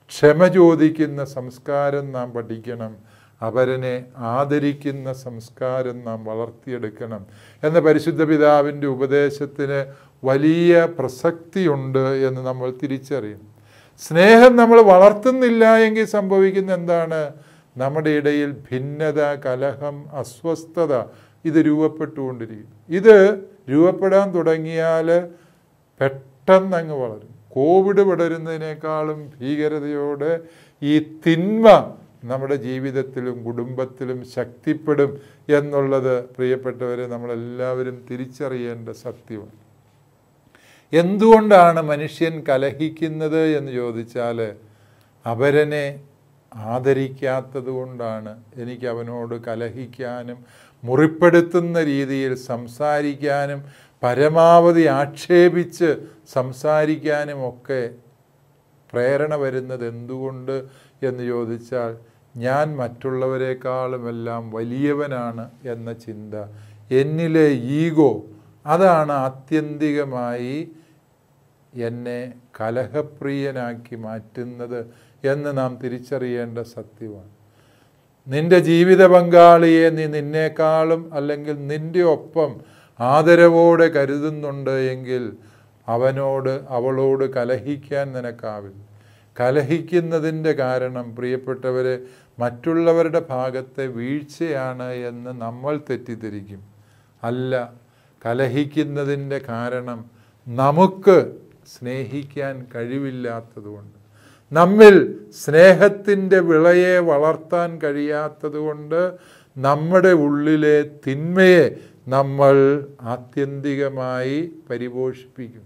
ക്ഷമ ചോദിക്കുന്ന സംസ്കാരം നാം പഠിക്കണം അവരനെ ആദരിക്കുന്ന സംസ്കാരം നാം വളർത്തിയെടുക്കണം എന്ന പരിശുദ്ധ പിതാവിൻ്റെ ഉപദേശത്തിന് വലിയ പ്രസക്തിയുണ്ട് എന്ന് നമ്മൾ തിരിച്ചറിയും സ്നേഹം നമ്മൾ വളർത്തുന്നില്ല എങ്കിൽ സംഭവിക്കുന്ന എന്താണ് നമ്മുടെ ഇടയിൽ ഭിന്നത കലഹം അസ്വസ്ഥത ഇത് രൂപപ്പെട്ടുകൊണ്ടിരിക്കും ഇത് രൂപപ്പെടാൻ തുടങ്ങിയാൽ പെട്ടെന്ന് അങ്ങ് വളരും കോവിഡ് പടരുന്നതിനേക്കാളും ഭീകരതയോടെ ഈ തിന്മ നമ്മുടെ ജീവിതത്തിലും കുടുംബത്തിലും ശക്തിപ്പെടും എന്നുള്ളത് പ്രിയപ്പെട്ടവരെ നമ്മളെല്ലാവരും തിരിച്ചറിയേണ്ട സത്യമാണ് എന്തുകൊണ്ടാണ് മനുഷ്യൻ കലഹിക്കുന്നത് എന്ന് ചോദിച്ചാൽ അവരനെ ആദരിക്കാത്തത് കൊണ്ടാണ് എനിക്ക് അവനോട് കലഹിക്കാനും മുറിപ്പെടുത്തുന്ന രീതിയിൽ സംസാരിക്കാനും പരമാവധി ആക്ഷേപിച്ച് സംസാരിക്കാനും ഒക്കെ പ്രേരണ വരുന്നത് എന്തുകൊണ്ട് എന്ന് ചോദിച്ചാൽ ഞാൻ മറ്റുള്ളവരെക്കാളുമെല്ലാം വലിയവനാണ് എന്ന ചിന്ത എന്നിലെ ഈഗോ അതാണ് ആത്യന്തികമായി എന്നെ കലഹപ്രിയനാക്കി മാറ്റുന്നത് എന്ന് നാം തിരിച്ചറിയേണ്ട സത്യമാണ് നിന്റെ ജീവിത പങ്കാളിയെ നീ നിന്നേക്കാളും അല്ലെങ്കിൽ നിന്റെ ഒപ്പം ആദരവോടെ കരുതുന്നുണ്ട് എങ്കിൽ അവനോട് അവളോട് കലഹിക്കാൻ നിനക്കാവില്ല കലഹിക്കുന്നതിൻ്റെ കാരണം പ്രിയപ്പെട്ടവരെ മറ്റുള്ളവരുടെ ഭാഗത്തെ വീഴ്ചയാണ് എന്ന് നമ്മൾ തെറ്റിദ്ധരിക്കും അല്ല കലഹിക്കുന്നതിൻ്റെ കാരണം നമുക്ക് സ്നേഹിക്കാൻ കഴിവില്ലാത്തതുകൊണ്ട് നമ്മിൽ സ്നേഹത്തിൻ്റെ വിളയെ വളർത്താൻ കഴിയാത്തതുകൊണ്ട് നമ്മുടെ ഉള്ളിലെ തിന്മയെ നമ്മൾ ആത്യന്തികമായി പരിപോഷിപ്പിക്കും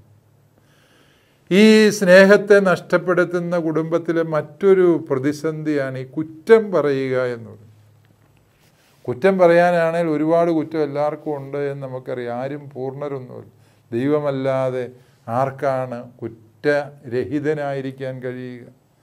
ഈ സ്നേഹത്തെ നഷ്ടപ്പെടുത്തുന്ന കുടുംബത്തിലെ മറ്റൊരു പ്രതിസന്ധിയാണ് ഈ കുറ്റം പറയുക എന്നുള്ളത് കുറ്റം പറയാനാണെങ്കിൽ ഒരുപാട് കുറ്റം എല്ലാവർക്കും ഉണ്ട് എന്ന് നമുക്കറിയാം ആരും പൂർണ്ണരൊന്നുമില്ല ദൈവമല്ലാതെ ആർക്കാണ് കുറ്റരഹിതനായിരിക്കാൻ കഴിയുക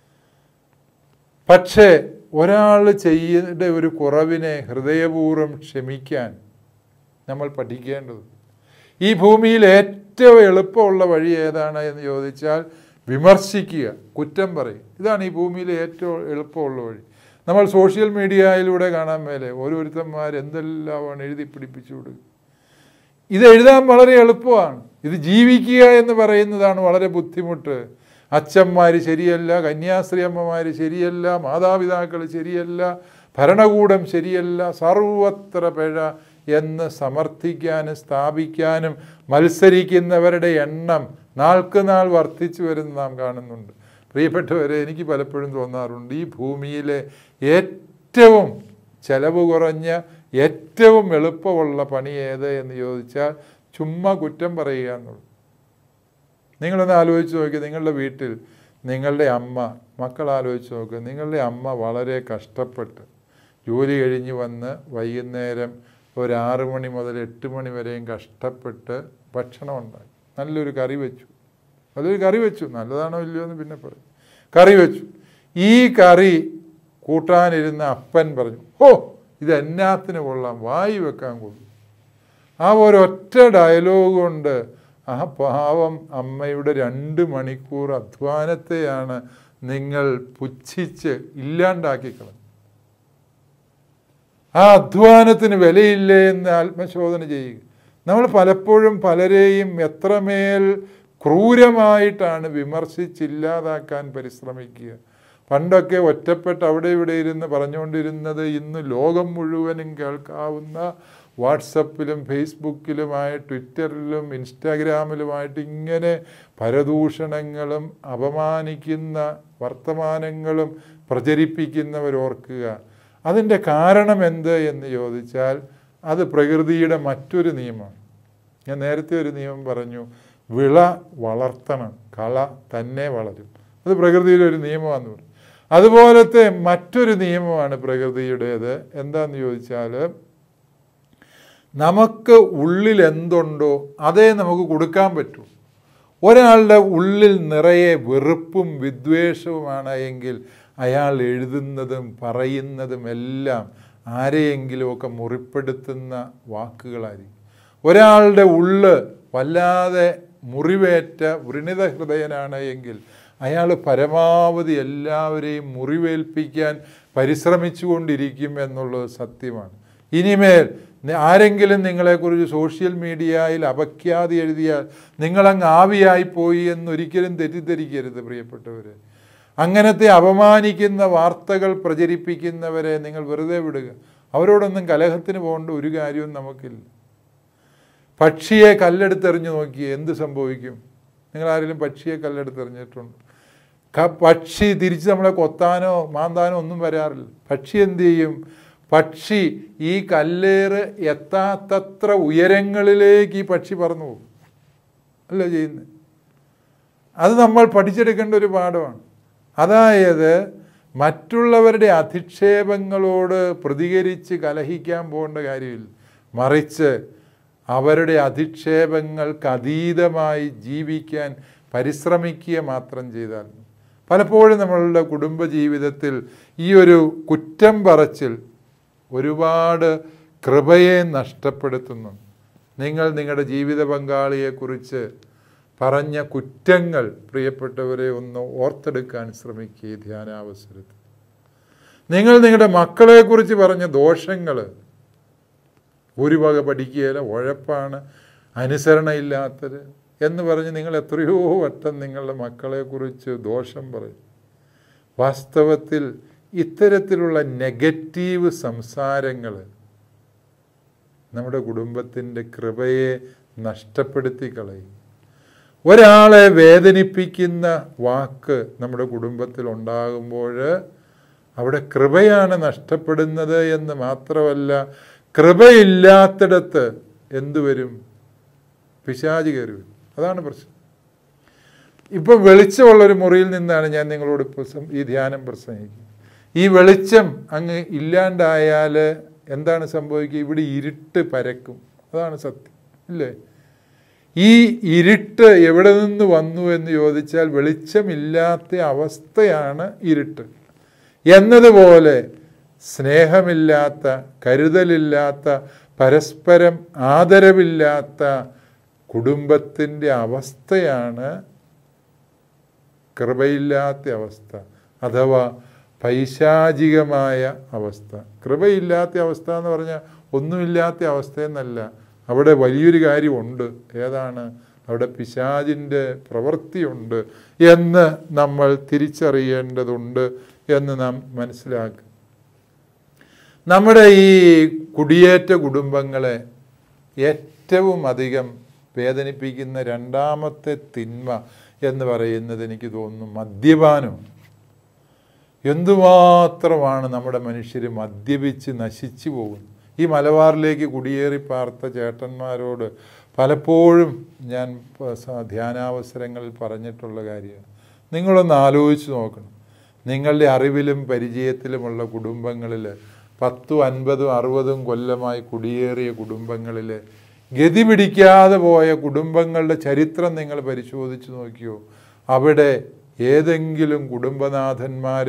പക്ഷേ ഒരാൾ ചെയ്യേണ്ട ഒരു കുറവിനെ ഹൃദയപൂർവ്വം ക്ഷമിക്കാൻ നമ്മൾ പഠിക്കേണ്ടത് ഈ ഭൂമിയിൽ ഏറ്റവും എളുപ്പമുള്ള വഴി ഏതാണ് എന്ന് ചോദിച്ചാൽ വിമർശിക്കുക കുറ്റം പറയും ഇതാണ് ഈ ഭൂമിയിലെ ഏറ്റവും എളുപ്പമുള്ള വഴി നമ്മൾ സോഷ്യൽ മീഡിയയിലൂടെ കാണാൻ മേലെ ഓരോരുത്തന്മാർ എന്തെല്ലാമാണ് എഴുതി പിടിപ്പിച്ചു കൊടുക്കുക ഇത് എഴുതാൻ വളരെ എളുപ്പമാണ് ഇത് ജീവിക്കുക എന്ന് പറയുന്നതാണ് വളരെ ബുദ്ധിമുട്ട് അച്ഛന്മാർ ശരിയല്ല കന്യാസ്ത്രീ അമ്മമാർ ശരിയല്ല മാതാപിതാക്കൾ ശരിയല്ല ഭരണകൂടം ശരിയല്ല സർവത്ര പിഴ എന്ന് സമർത്ഥിക്കാനും സ്ഥാപിക്കാനും മത്സരിക്കുന്നവരുടെ എണ്ണം നാൾക്ക് നാൾ വർദ്ധിച്ചു വരുന്ന നാം കാണുന്നുണ്ട് പ്രിയപ്പെട്ടവരെ എനിക്ക് പലപ്പോഴും തോന്നാറുണ്ട് ഈ ഭൂമിയിലെ ഏറ്റവും ചെലവ് കുറഞ്ഞ ഏറ്റവും എളുപ്പമുള്ള പണി ഏത് എന്ന് ചോദിച്ചാൽ ചുമ്മാ കുറ്റം പറയുക എന്നുള്ളൂ നിങ്ങളൊന്ന് ആലോചിച്ച് നോക്കി നിങ്ങളുടെ വീട്ടിൽ നിങ്ങളുടെ അമ്മ മക്കൾ ആലോചിച്ച് നോക്കുക നിങ്ങളുടെ അമ്മ വളരെ കഷ്ടപ്പെട്ട് ജോലി കഴിഞ്ഞ് വന്ന് വൈകുന്നേരം ഒരു ആറ് മണി മുതൽ എട്ട് മണി വരെയും കഷ്ടപ്പെട്ട് ഭക്ഷണം ഉണ്ടാക്കി നല്ലൊരു കറി വെച്ചു അതൊരു കറി വെച്ചു നല്ലതാണോ ഇല്ലയോ എന്ന് പിന്നെ പറയും കറി വെച്ചു ഈ കറി കൂട്ടാനിരുന്ന അപ്പൻ പറഞ്ഞു ഓ ഇത് എന്നാത്തിന് കൊള്ളാം വായി വെക്കാൻ കൊള്ളും ആ ഒരൊറ്റ ഡയലോഗ് കൊണ്ട് ആ പാവം അമ്മയുടെ രണ്ട് മണിക്കൂർ അധ്വാനത്തെയാണ് നിങ്ങൾ പുച്ഛിച്ച് ഇല്ലാണ്ടാക്കി കളഞ്ഞു ആ അധ്വാനത്തിന് വിലയില്ലേ എന്ന് ആത്മശോധന ചെയ്യുക നമ്മൾ പലപ്പോഴും പലരെയും എത്രമേൽ ക്രൂരമായിട്ടാണ് വിമർശിച്ചില്ലാതാക്കാൻ പരിശ്രമിക്കുക പണ്ടൊക്കെ ഒറ്റപ്പെട്ട് അവിടെ ഇവിടെ ഇരുന്ന് പറഞ്ഞുകൊണ്ടിരുന്നത് ഇന്ന് ലോകം മുഴുവനും കേൾക്കാവുന്ന വാട്സപ്പിലും ഫേസ്ബുക്കിലുമായി ട്വിറ്ററിലും ഇൻസ്റ്റാഗ്രാമിലുമായിട്ട് ഇങ്ങനെ പരദൂഷണങ്ങളും അപമാനിക്കുന്ന വർത്തമാനങ്ങളും പ്രചരിപ്പിക്കുന്നവരോർക്കുക അതിൻ്റെ കാരണം എന്ത് എന്ന് ചോദിച്ചാൽ അത് പ്രകൃതിയുടെ മറ്റൊരു നിയമമാണ് ഞാൻ നേരത്തെ ഒരു നിയമം പറഞ്ഞു വിള വളർത്തണം കള തന്നെ വളരും അത് പ്രകൃതിയുടെ ഒരു നിയമമാണെന്ന് പറയും അതുപോലത്തെ മറ്റൊരു നിയമമാണ് പ്രകൃതിയുടേത് എന്താന്ന് ചോദിച്ചാൽ നമുക്ക് ഉള്ളിൽ എന്തുണ്ടോ അതേ നമുക്ക് കൊടുക്കാൻ പറ്റൂ ഒരാളുടെ ഉള്ളിൽ നിറയെ വെറുപ്പും വിദ്വേഷവുമാണ് എങ്കിൽ അയാൾ എഴുതുന്നതും പറയുന്നതും എല്ലാം ആരെയെങ്കിലുമൊക്കെ മുറിപ്പെടുത്തുന്ന വാക്കുകളായിരിക്കും ഒരാളുടെ ഉള്ള് വല്ലാതെ മുറിവേറ്റ വൃണിത ഹൃദയനാണ് എങ്കിൽ അയാൾ പരമാവധി എല്ലാവരെയും മുറിവേൽപ്പിക്കാൻ പരിശ്രമിച്ചുകൊണ്ടിരിക്കും എന്നുള്ളത് സത്യമാണ് ഇനിമേൽ നി- ആരെങ്കിലും നിങ്ങളെക്കുറിച്ച് സോഷ്യൽ മീഡിയയിൽ അപഖ്യാതി എഴുതിയാൽ നിങ്ങളങ്ങ് ആവിയായി പോയി എന്നൊരിക്കലും തെറ്റിദ്ധരിക്കരുത് പ്രിയപ്പെട്ടവരെ അങ്ങനത്തെ അപമാനിക്കുന്ന വാർത്തകൾ പ്രചരിപ്പിക്കുന്നവരെ നിങ്ങൾ വെറുതെ വിടുക അവരോടൊന്നും കലഹത്തിന് പോകേണ്ട ഒരു കാര്യവും നമുക്കില്ല പക്ഷിയെ കല്ലെടുത്തെറിഞ്ഞു നോക്കിയേ എന്ത് സംഭവിക്കും നിങ്ങൾ ആരെങ്കിലും പക്ഷിയെ കല്ലെടുത്തെറിഞ്ഞിട്ടുണ്ട് ക- പക്ഷി തിരിച്ച് നമ്മളെ കൊത്താനോ മാന്താനോ ഒന്നും വരാറില്ല പക്ഷി എന്ത് ചെയ്യും പക്ഷി ഈ കല്ലേറ് എത്താത്തത്ര ഉയരങ്ങളിലേക്ക് ഈ പക്ഷി പറന്നു പോകും അല്ല ചെയ്യുന്നത് അത് നമ്മൾ പഠിച്ചെടുക്കേണ്ട ഒരു പാഠമാണ് അതായത് മറ്റുള്ളവരുടെ അധിക്ഷേപങ്ങളോട് പ്രതികരിച്ച് കലഹിക്കാൻ പോകേണ്ട കാര്യമില്ല മറിച്ച് അവരുടെ അധിക്ഷേപങ്ങൾക്ക് അതീതമായി ജീവിക്കാൻ പരിശ്രമിക്കുക മാത്രം ചെയ്താൽ മതി. പലപ്പോഴും നമ്മളുടെ കുടുംബജീവിതത്തിൽ ഈ ഒരു കുറ്റം പറച്ചിൽ ഒരുപാട് കൃപയെ നഷ്ടപ്പെടുത്തുന്നു നിങ്ങൾ നിങ്ങളുടെ ജീവിത പങ്കാളിയെക്കുറിച്ച് പറഞ്ഞ കുറ്റങ്ങൾ പ്രിയപ്പെട്ടവരെ ഒന്ന് ഓർത്തെടുക്കാൻ ശ്രമിക്കുക ഈ ധ്യാനാവസരത്തിൽ നിങ്ങൾ നിങ്ങളുടെ മക്കളെക്കുറിച്ച് പറഞ്ഞ ദോഷങ്ങൾ ഒരു വക പഠിക്കുകയില്ല ഉഴപ്പാണ് അനുസരണയില്ലാത്തത് എന്ന് പറഞ്ഞ് നിങ്ങൾ എത്രയോ വട്ടം നിങ്ങളുടെ മക്കളെക്കുറിച്ച് ദോഷം പറയും വാസ്തവത്തിൽ ഇത്തരത്തിലുള്ള നെഗറ്റീവ് സംസാരങ്ങൾ നമ്മുടെ കുടുംബത്തിൻ്റെ കൃപയെ നഷ്ടപ്പെടുത്തി കളയും ഒരാളെ വേദനിപ്പിക്കുന്ന വാക്ക് നമ്മുടെ കുടുംബത്തിൽ ഉണ്ടാകുമ്പോൾ അവിടെ കൃപയാണ് നഷ്ടപ്പെടുന്നത് എന്ന് മാത്രമല്ല കൃപയില്ലാത്തിടത്ത് എന്തു വരും പിശാചി കയറി വരും അതാണ് പ്രശ്നം ഇപ്പം വെളിച്ചമുള്ളൊരു മുറിയിൽ നിന്നാണ് ഞാൻ നിങ്ങളോട് ഇപ്പോൾ സം- ഈ ധ്യാനം പ്രസംഗിക്കുന്നത് ഈ വെളിച്ചം അങ്ങ് ഇല്ലാണ്ടായാൽ എന്താണ് സംഭവിക്കുക ഇവിടെ ഇരുട്ട് പരക്കും അതാണ് സത്യം ഇല്ലേ ഈ ഇരുട്ട് എവിടെ നിന്ന് വന്നു എന്ന് ചോദിച്ചാൽ വെളിച്ചമില്ലാത്ത അവസ്ഥയാണ് ഇരുട്ട് എന്നതുപോലെ സ്നേഹമില്ലാത്ത കരുതലില്ലാത്ത പരസ്പരം ആദരവില്ലാത്ത കുടുംബത്തിൻ്റെ അവസ്ഥയാണ് കൃപയില്ലാത്ത അവസ്ഥ അഥവാ പൈശാചികമായ അവസ്ഥ കൃപയില്ലാത്ത അവസ്ഥ എന്ന് പറഞ്ഞാൽ ഒന്നുമില്ലാത്ത അവസ്ഥ എന്നല്ല അവിടെ വലിയൊരു കാര്യമുണ്ട് ഏതാണ് അവിടെ പിശാചിൻ്റെ പ്രവൃത്തിയുണ്ട് എന്ന് നമ്മൾ തിരിച്ചറിയേണ്ടതുണ്ട് എന്ന് നാം മനസ്സിലാക്കുക നമ്മുടെ ഈ കുടിയേറ്റ കുടുംബങ്ങളെ ഏറ്റവും അധികം വേദനിപ്പിക്കുന്ന രണ്ടാമത്തെ തിന്മ എന്ന് പറയുന്നത് എനിക്ക് തോന്നുന്നു മദ്യപാനമാണ് എന്തുമാത്രമാണ് നമ്മുടെ മനുഷ്യർ മദ്യപിച്ച് നശിച്ചു പോകുന്നത് ഈ മലബാറിലേക്ക് കുടിയേറി പാർത്ത ചേട്ടന്മാരോട് പലപ്പോഴും ഞാൻ പ- സ- ധ്യാനാവസരങ്ങളിൽ പറഞ്ഞിട്ടുള്ള കാര്യമാണ് നിങ്ങളൊന്ന് ആലോചിച്ച് നോക്കണം നിങ്ങളുടെ അറിവിലും പരിചയത്തിലുമുള്ള കുടുംബങ്ങളിൽ പത്തും അൻപതും അറുപതും കൊല്ലമായി കുടിയേറിയ കുടുംബങ്ങളിൽ ഗതി പിടിക്കാതെ പോയ കുടുംബങ്ങളുടെ ചരിത്രം നിങ്ങൾ പരിശോധിച്ച് നോക്കിയോ അവിടെ ഏതെങ്കിലും കുടുംബനാഥന്മാർ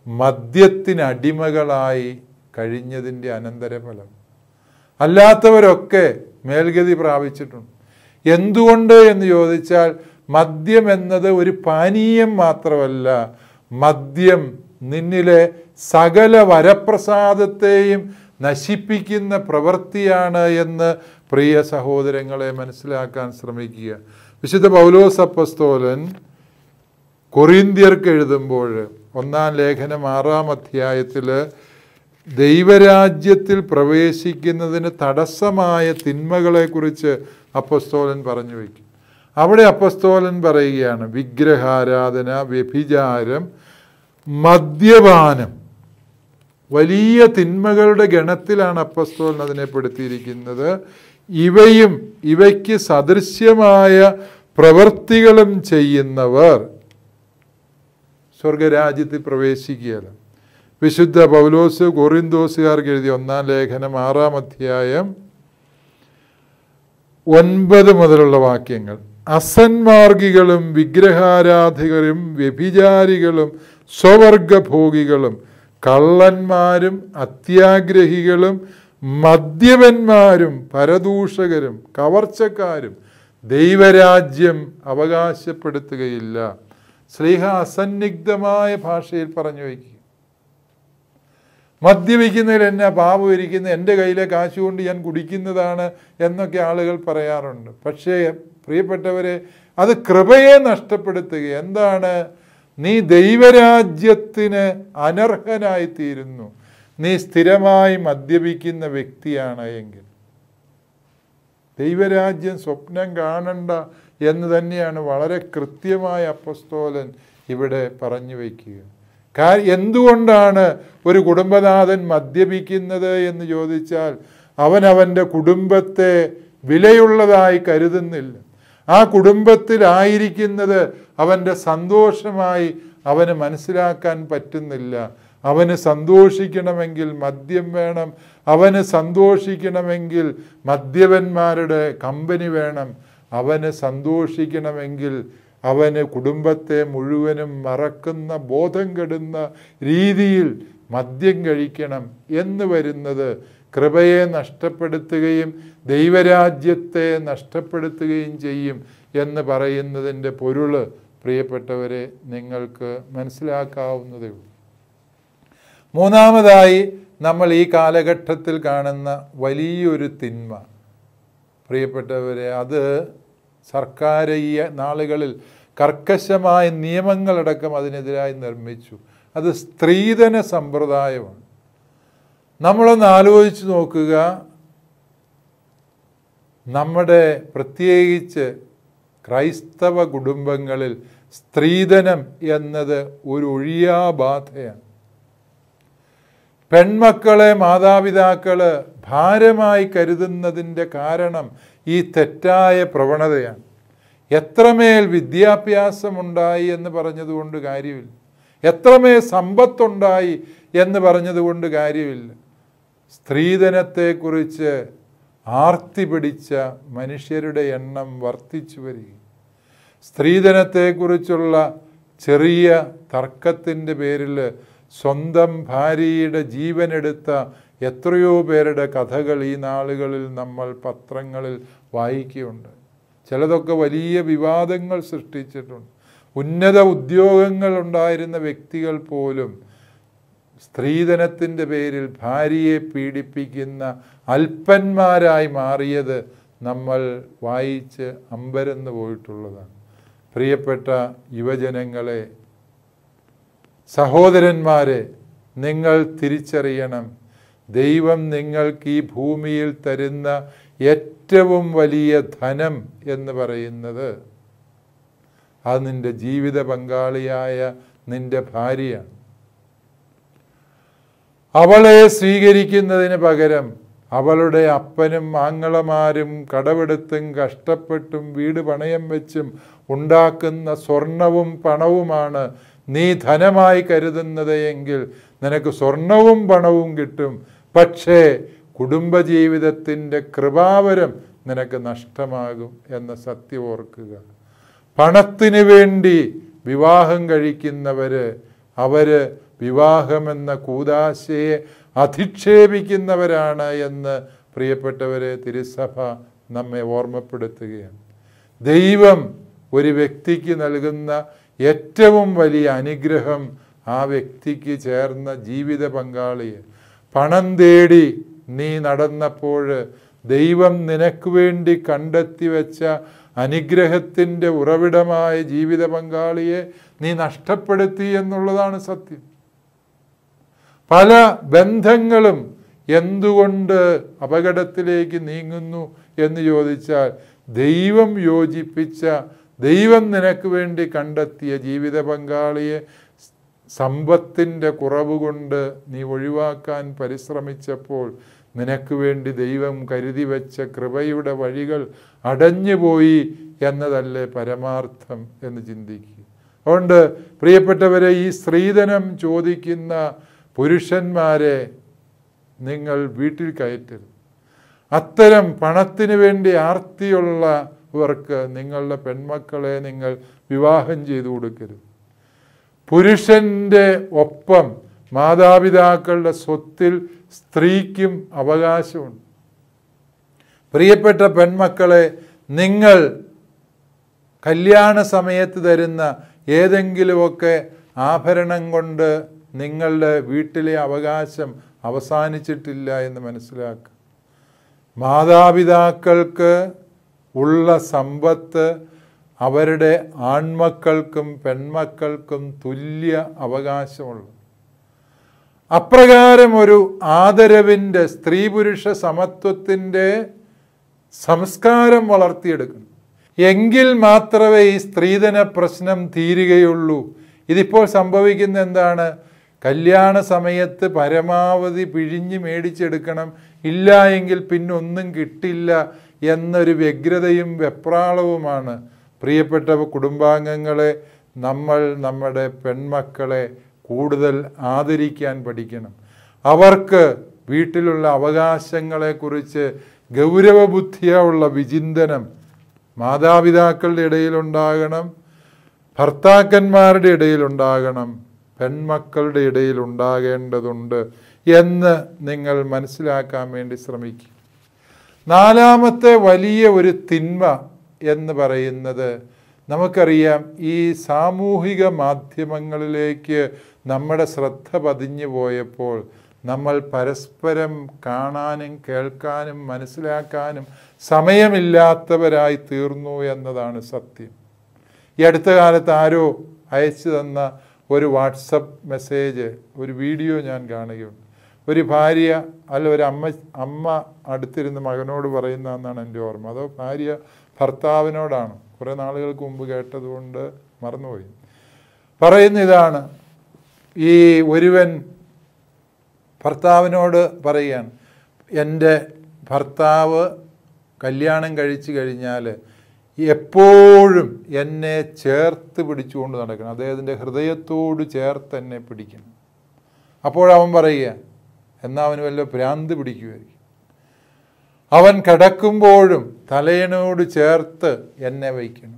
മദ്യത്തിനടിമകളായി കഴിഞ്ഞതിൻ്റെ അനന്തരഫലം അല്ലാത്തവരൊക്കെ മേൽഗതി പ്രാപിച്ചിട്ടുണ്ട് എന്തുകൊണ്ട് എന്ന് ചോദിച്ചാൽ മദ്യം എന്നത് ഒരു പാനീയം മാത്രമല്ല മദ്യം നിന്നിലെ സകല വരപ്രസാദത്തെയും നശിപ്പിക്കുന്ന പ്രവൃത്തിയാണ് എന്ന് പ്രിയ സഹോദരങ്ങളെ മനസ്സിലാക്കാൻ ശ്രമിക്കുക വിശുദ്ധ പൗലോസ് അപ്പസ്തോലൻ കൊറിന്ത്യർക്ക് എഴുതുമ്പോൾ ഒന്നാം ലേഖനം ആറാം അധ്യായത്തിൽ ദൈവരാജ്യത്തിൽ പ്രവേശിക്കുന്നതിന് തടസ്സമായ തിന്മകളെക്കുറിച്ച് അപ്പസ്തോലൻ പറഞ്ഞു വയ്ക്കും അവിടെ അപ്പസ്തോലൻ പറയുകയാണ് വിഗ്രഹാരാധന വ്യഭിചാരം മദ്യപാനം വലിയ തിന്മകളുടെ ഗണത്തിലാണ് അപ്പസ്തോലൻ അതിനെ പെടുത്തിയിരിക്കുന്നത് ഇവയും ഇവയ്ക്ക് സദൃശ്യമായ പ്രവൃത്തികളും ചെയ്യുന്നവർ സ്വർഗരാജ്യത്തിൽ പ്രവേശിക്കുകയല്ല വിശുദ്ധ പൗലോസ് കൊറിന്തോസുകാർക്ക് എഴുതിയ ഒന്നാം ലേഖനം ആറാം അധ്യായം ഒൻപത് മുതലുള്ള വാക്യങ്ങൾ അസന്മാർഗികളും വിഗ്രഹാരാധികരും വ്യഭിചാരികളും സ്വവർഗഭോഗികളും കള്ളന്മാരും അത്യാഗ്രഹികളും മദ്യപന്മാരും പരദൂഷകരും കവർച്ചക്കാരും ദൈവരാജ്യം അവകാശപ്പെടുത്തുകയില്ല സ്ലീഹ അസന്നിഗ്ധമായ ഭാഷയിൽ പറഞ്ഞു വയ്ക്കുക മദ്യപിക്കുന്നതിൽ എന്നാ പാപം ഇരിക്കുന്ന എൻ്റെ കയ്യിലെ കാശ് കൊണ്ട് ഞാൻ കുടിക്കുന്നതാണ് എന്നൊക്കെ ആളുകൾ പറയാറുണ്ട് പക്ഷേ പ്രിയപ്പെട്ടവരെ അത് കൃപയെ നഷ്ടപ്പെടുത്തുക എന്താണ് നീ ദൈവരാജ്യത്തിന് അനർഹനായിത്തീരുന്നു നീ സ്ഥിരമായി മദ്യപിക്കുന്ന വ്യക്തിയാണ് എങ്കിൽ ദൈവരാജ്യം സ്വപ്നം കാണണ്ട എന്ന് തന്നെയാണ് വളരെ കൃത്യമായ അപ്പസ്തോലൻ ഇവിടെ പറഞ്ഞു വയ്ക്കുക കാര്യം എന്തുകൊണ്ടാണ് ഒരു കുടുംബനാഥൻ മദ്യപിക്കുന്നത് എന്ന് ചോദിച്ചാൽ അവൻ അവൻ്റെ കുടുംബത്തെ വിലയുള്ളതായി കരുതുന്നില്ല ആ കുടുംബത്തിലായിരിക്കുന്നത് അവൻ്റെ സന്തോഷമായി അവന് മനസ്സിലാക്കാൻ പറ്റുന്നില്ല അവന് സന്തോഷിക്കണമെങ്കിൽ മദ്യം വേണം അവന് സന്തോഷിക്കണമെങ്കിൽ മദ്യപന്മാരുടെ കമ്പനി വേണം അവന് സന്തോഷിക്കണമെങ്കിൽ അവന് കുടുംബത്തെ മുഴുവനും മറക്കുന്ന ബോധം കെടുന്ന രീതിയിൽ മദ്യം കഴിക്കണം എന്ന് വരുന്നത് കൃപയെ നഷ്ടപ്പെടുത്തുകയും ദൈവരാജ്യത്തെ നഷ്ടപ്പെടുത്തുകയും ചെയ്യും എന്ന് പറയുന്നതിൻ്റെ പൊരുള് പ്രിയപ്പെട്ടവരെ നിങ്ങൾക്ക് മനസ്സിലാക്കാവുന്നതേ ഉള്ളൂ മൂന്നാമതായി നമ്മൾ ഈ കാലഘട്ടത്തിൽ കാണുന്ന വലിയൊരു തിന്മ പ്രിയപ്പെട്ടവരെ അത് സർക്കാർ ഈ നാളുകളിൽ കർക്കശമായ നിയമങ്ങളടക്കം അതിനെതിരായി നിർമ്മിച്ചു അത് സ്ത്രീധന സമ്പ്രദായമാണ് നമ്മളൊന്ന് ആലോചിച്ച് നോക്കുക നമ്മുടെ പ്രത്യേകിച്ച് ക്രൈസ്തവ കുടുംബങ്ങളിൽ സ്ത്രീധനം എന്നത് ഒരു ഒഴിയാബാധയാണ് പെൺമക്കളെ മാതാപിതാക്കള് ഭാരമായി കരുതുന്നതിൻ്റെ കാരണം ഈ തെറ്റായ പ്രവണതയാണ് എത്രമേൽ വിദ്യാഭ്യാസമുണ്ടായി എന്ന് പറഞ്ഞതുകൊണ്ട് കാര്യമില്ല എത്രമേൽ സമ്പത്തുണ്ടായി എന്ന് പറഞ്ഞതുകൊണ്ട് കാര്യമില്ല സ്ത്രീധനത്തെക്കുറിച്ച് ആർത്തി പിടിച്ച മനുഷ്യരുടെ എണ്ണം വർദ്ധിച്ചു വരിക സ്ത്രീധനത്തെക്കുറിച്ചുള്ള ചെറിയ തർക്കത്തിൻ്റെ പേരിൽ സ്വന്തം ഭാര്യയുടെ ജീവനെടുത്ത എത്രയോ പേരുടെ കഥകൾ ഈ നാളുകളിൽ നമ്മൾ പത്രങ്ങളിൽ വായിക്കുകയുണ്ട് ചിലതൊക്കെ വലിയ വിവാദങ്ങൾ സൃഷ്ടിച്ചിട്ടുണ്ട് ഉന്നത ഉദ്യോഗങ്ങൾ ഉണ്ടായിരുന്ന വ്യക്തികൾ പോലും സ്ത്രീധനത്തിൻ്റെ പേരിൽ ഭാര്യയെ പീഡിപ്പിക്കുന്ന അല്പന്മാരായി മാറിയത് നമ്മൾ വായിച്ച് അമ്പരന്ന് പോയിട്ടുള്ളതാണ് പ്രിയപ്പെട്ട യുവജനങ്ങളെ സഹോദരന്മാരെ നിങ്ങൾ തിരിച്ചറിയണം ദൈവം നിങ്ങൾക്ക് ഈ ഭൂമിയിൽ തരുന്ന ഏറ്റവും വലിയ ധനം എന്ന് പറയുന്നത് അത് നിന്റെ ജീവിത പങ്കാളിയായ നിന്റെ ഭാര്യയാണ് അവളെ സ്വീകരിക്കുന്നതിന് പകരം അവളുടെ അപ്പനും ആങ്ങളമാരും കടമെടുത്തും കഷ്ടപ്പെട്ടും വീട് പണയം വെച്ചും ഉണ്ടാക്കുന്ന സ്വർണവും പണവുമാണ് നീ ധനമായി കരുതുന്നത് എങ്കിൽ നിനക്ക് സ്വർണവും പണവും കിട്ടും പക്ഷേ കുടുംബജീവിതത്തിൻ്റെ കൃപാവരം നിനക്ക് നഷ്ടമാകും എന്ന സത്യം ഓർക്കുക പണത്തിന് വേണ്ടി വിവാഹം കഴിക്കുന്നവര് അവര് വിവാഹമെന്ന കൂതാശയെ അധിക്ഷേപിക്കുന്നവരാണ് എന്ന് പ്രിയപ്പെട്ടവരെ തിരുസഭ നമ്മെ ഓർമ്മപ്പെടുത്തുകയാണ് ദൈവം ഒരു വ്യക്തിക്ക് നൽകുന്ന ഏറ്റവും വലിയ അനുഗ്രഹം ആ വ്യക്തിക്ക് ചേർന്ന ജീവിത പങ്കാളിയെ പണം തേടി നീ നടന്നപ്പോൾ ദൈവം നിനക്ക് വേണ്ടി കണ്ടെത്തി വെച്ച അനുഗ്രഹത്തിൻ്റെ ഉറവിടമായ ജീവിത പങ്കാളിയെ നീ നഷ്ടപ്പെടുത്തി എന്നുള്ളതാണ് സത്യം പല ബന്ധങ്ങളും എന്തുകൊണ്ട് അപകടത്തിലേക്ക് നീങ്ങുന്നു എന്ന് ചോദിച്ചാൽ ദൈവം യോജിപ്പിച്ച ദൈവം നിനക്ക് വേണ്ടി കണ്ടെത്തിയ ജീവിത പങ്കാളിയെ സമ്പത്തിൻ്റെ കുറവ് കൊണ്ട് നീ ഒഴിവാക്കാൻ പരിശ്രമിച്ചപ്പോൾ നിനക്ക് വേണ്ടി ദൈവം കരുതി വെച്ച കൃപയുടെ വഴികൾ അടഞ്ഞുപോയി എന്നതല്ലേ പരമാർത്ഥം എന്ന് ചിന്തിക്കുക അതുകൊണ്ട് പ്രിയപ്പെട്ടവരെ ഈ സ്ത്രീധനം ചോദിക്കുന്ന പുരുഷന്മാരെ നിങ്ങൾ വീട്ടിൽ കയറ്റരുത് അത്തരം പണത്തിന് വേണ്ടി ആർത്തിയുള്ളവർക്ക് നിങ്ങളുടെ പെൺമക്കളെ നിങ്ങൾ വിവാഹം ചെയ്തു കൊടുക്കരുത് പുരുഷന്റെ ഒപ്പം മാതാപിതാക്കളുടെ സ്വത്തിൽ സ്ത്രീക്കും അവകാശമുണ്ട് പ്രിയപ്പെട്ട പെൺമക്കളെ നിങ്ങൾ കല്യാണ സമയത്ത് തരുന്ന ഏതെങ്കിലുമൊക്കെ ആഭരണം കൊണ്ട് നിങ്ങളുടെ വീട്ടിലെ അവകാശം അവസാനിച്ചിട്ടില്ല എന്ന് മനസ്സിലാക്കുക മാതാപിതാക്കൾക്ക് ഉള്ള സമ്പത്ത് അവരുടെ ആൺമക്കൾക്കും പെൺമക്കൾക്കും തുല്യ അവകാശമുള്ളു അപ്രകാരം ഒരു ആദരവിൻ്റെ സ്ത്രീ പുരുഷ സമത്വത്തിൻ്റെ സംസ്കാരം വളർത്തിയെടുക്കണം എങ്കിൽ മാത്രമേ ഈ സ്ത്രീധന പ്രശ്നം തീരുകയുള്ളൂ ഇതിപ്പോൾ സംഭവിക്കുന്ന എന്താണ് കല്യാണ സമയത്ത് പരമാവധി പിഴിഞ്ഞ് മേടിച്ചെടുക്കണം ഇല്ല എങ്കിൽ പിന്നെ ഒന്നും കിട്ടില്ല എന്നൊരു വ്യഗ്രതയും വെപ്രാളവുമാണ് പ്രിയപ്പെട്ട കുടുംബാംഗങ്ങളെ നമ്മൾ നമ്മുടെ പെൺമക്കളെ കൂടുതൽ ആദരിക്കാൻ പഠിക്കണം അവർക്ക് വീട്ടിലുള്ള അവകാശങ്ങളെക്കുറിച്ച് ഗൗരവബുദ്ധിയുള്ള വിചിന്തനം മാതാപിതാക്കളുടെ ഇടയിലുണ്ടാകണം ഭർത്താക്കന്മാരുടെ ഇടയിലുണ്ടാകണം പെൺമക്കളുടെ ഇടയിൽ ഉണ്ടാകേണ്ടതുണ്ട് എന്ന് നിങ്ങൾ മനസ്സിലാക്കാൻ വേണ്ടി ശ്രമിക്കും നാലാമത്തെ വലിയ ഒരു തിന്മ എന്ന് പറയുന്നത് നമുക്കറിയാം ഈ സാമൂഹിക മാധ്യമങ്ങളിലേക്ക് നമ്മുടെ ശ്രദ്ധ പതിഞ്ഞു പോയപ്പോൾ നമ്മൾ പരസ്പരം കാണാനും കേൾക്കാനും മനസ്സിലാക്കാനും സമയമില്ലാത്തവരായി തീർന്നു എന്നതാണ് സത്യം ഈ അടുത്ത കാലത്ത് ആരോ അയച്ചു തന്ന ഒരു വാട്സപ്പ് മെസ്സേജ് ഒരു വീഡിയോ ഞാൻ കാണുകയുണ്ട് ഒരു ഭാര്യ അല്ല ഒരു അമ്മ അമ്മ അടുത്തിരുന്ന് മകനോട് പറയുന്ന എന്നാണ് എൻ്റെ ഓർമ്മ അതോ ഭാര്യ ഭർത്താവിനോടാണ് കുറേ നാളുകൾക്ക് മുമ്പ് കേട്ടതുകൊണ്ട് മറന്നുപോയി പറയുന്ന ഇതാണ് ഈ ഒരുവൻ ഭർത്താവിനോട് പറയുകയാണ് എൻ്റെ ഭർത്താവ് കല്യാണം കഴിച്ചു കഴിഞ്ഞാൽ എപ്പോഴും എന്നെ ചേർത്ത് പിടിച്ചുകൊണ്ട് നടക്കണം അദ്ദേഹത്തിൻ്റെ ഹൃദയത്തോട് ചേർത്ത് എന്നെ പിടിക്കണം അപ്പോഴവൻ പറയുക എന്നാൽ അവന് വല്ല ഭ്രാന്ത് പിടിക്കുമായിരിക്കും അവൻ കിടക്കുമ്പോഴും തലയനോട് ചേർത്ത് എന്നെ വയ്ക്കണം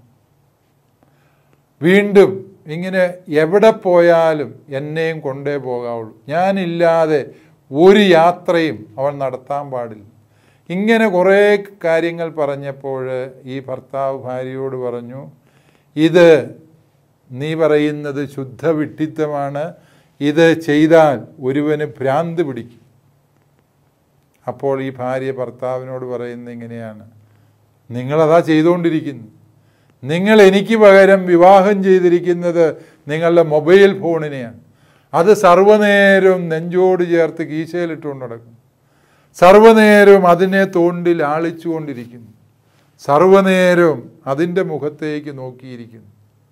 വീണ്ടും ഇങ്ങനെ എവിടെ പോയാലും എന്നെയും കൊണ്ടേ പോകാവുള്ളൂ ഞാനില്ലാതെ ഒരു യാത്രയും അവൻ നടത്താൻ പാടില്ല ഇങ്ങനെ കുറേ കാര്യങ്ങൾ പറഞ്ഞപ്പോൾ ഈ ഭർത്താവ് ഭാര്യയോട് പറഞ്ഞു ഇത് നീ പറയുന്നത് ശുദ്ധ വിട്ടിത്തമാണ് ഇത് ചെയ്താൽ ഒരുവന് ഭ്രാന്ത് പിടിക്കും അപ്പോൾ ഈ ഭാര്യ ഭർത്താവിനോട് പറയുന്നത് ഇങ്ങനെയാണ് നിങ്ങളതാ ചെയ്തുകൊണ്ടിരിക്കുന്നു നിങ്ങൾ എനിക്ക് പകരം വിവാഹം ചെയ്തിരിക്കുന്നത് നിങ്ങളുടെ മൊബൈൽ ഫോണിനെയാണ് അത് സർവ്വനേരവും നെഞ്ചോട് ചേർത്ത് കീശയിലിട്ടുകൊണ്ട് നടക്കും സർവ്വനേരവും അതിനെ തോണ്ടിൽ ആളിച്ചുകൊണ്ടിരിക്കുന്നു സർവ്വനേരവും അതിൻ്റെ മുഖത്തേക്ക് നോക്കിയിരിക്കുന്നു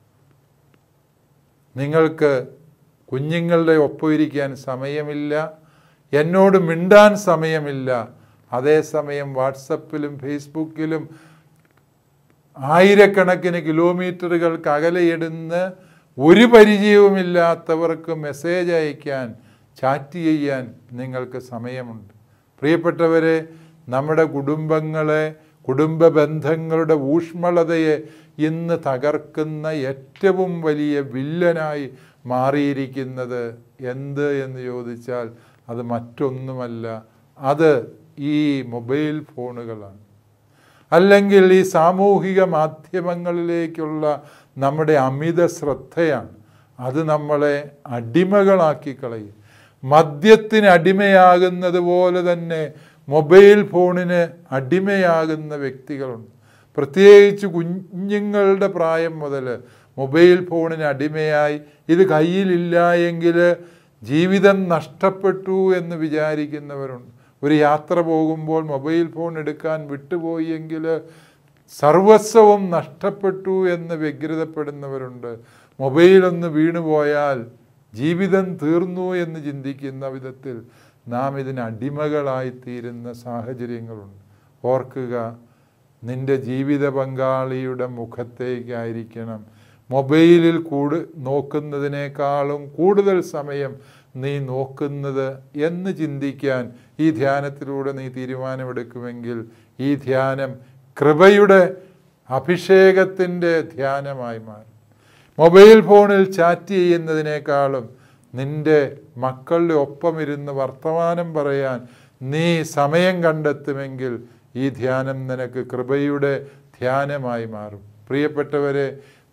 നിങ്ങൾക്ക് കുഞ്ഞുങ്ങളുടെ ഒപ്പം ഇരിക്കാൻ സമയമില്ല എന്നോട് മിണ്ടാൻ സമയമില്ല അതേസമയം വാട്സപ്പിലും ഫേസ്ബുക്കിലും ആയിരക്കണക്കിന് കിലോമീറ്ററുകൾക്ക് അകലെയിടുന്ന് ഒരു പരിചയവുമില്ലാത്തവർക്ക് മെസ്സേജ് അയക്കാൻ ചാറ്റ് ചെയ്യാൻ നിങ്ങൾക്ക് സമയമുണ്ട് പ്രിയപ്പെട്ടവരെ നമ്മുടെ കുടുംബങ്ങളെ കുടുംബ ബന്ധങ്ങളുടെ ഊഷ്മളതയെ ഇന്ന് തകർക്കുന്ന ഏറ്റവും വലിയ വില്ലനായി മാറിയിരിക്കുന്നത് എന്ത് എന്ന് ചോദിച്ചാൽ അത് മറ്റൊന്നുമല്ല അത് ഈ മൊബൈൽ ഫോണുകളാണ് അല്ലെങ്കിൽ ഈ സാമൂഹിക മാധ്യമങ്ങളിലേക്കുള്ള നമ്മുടെ അമിത ശ്രദ്ധയാണ് അത് നമ്മളെ അടിമകളാക്കി കളയും മദ്യത്തിന് അടിമയാകുന്നത് പോലെ തന്നെ മൊബൈൽ ഫോണിന് അടിമയാകുന്ന വ്യക്തികളുണ്ട് പ്രത്യേകിച്ച് കുഞ്ഞുങ്ങളുടെ പ്രായം മുതൽ മൊബൈൽ ഫോണിന് അടിമയായി ഇത് കയ്യിലില്ല എങ്കിൽ ജീവിതം നഷ്ടപ്പെട്ടു എന്ന് വിചാരിക്കുന്നവരുണ്ട് ഒരു യാത്ര പോകുമ്പോൾ മൊബൈൽ ഫോൺ എടുക്കാൻ വിട്ടുപോയി എങ്കിൽ സർവസ്വവും നഷ്ടപ്പെട്ടു എന്ന് വ്യഗ്രതപ്പെടുന്നവരുണ്ട് മൊബൈലൊന്ന് വീണുപോയാൽ ജീവിതം തീർന്നു എന്ന് ചിന്തിക്കുന്ന വിധത്തിൽ നാം ഇതിന് അടിമകളായിത്തീരുന്ന സാഹചര്യങ്ങളുണ്ട് ഓർക്കുക നിന്റെ ജീവിത പങ്കാളിയുടെ മുഖത്തേക്കായിരിക്കണം മൊബൈലിൽ കൂട് നോക്കുന്നതിനേക്കാളും കൂടുതൽ സമയം നീ നോക്കുന്നത് എന്ന് ചിന്തിക്കാൻ ഈ ധ്യാനത്തിലൂടെ നീ തീരുമാനമെടുക്കുമെങ്കിൽ ഈ ധ്യാനം കൃപയുടെ അഭിഷേകത്തിൻ്റെ ധ്യാനമായി മാറും മൊബൈൽ ഫോണിൽ ചാറ്റ് ചെയ്യുന്നതിനേക്കാളും നിന്റെ മക്കളുടെ ഒപ്പം ഇരുന്ന് വർത്തമാനം പറയാൻ നീ സമയം കണ്ടെത്തുമെങ്കിൽ ഈ ധ്യാനം നിനക്ക് കൃപയുടെ ധ്യാനമായി മാറും പ്രിയപ്പെട്ടവരെ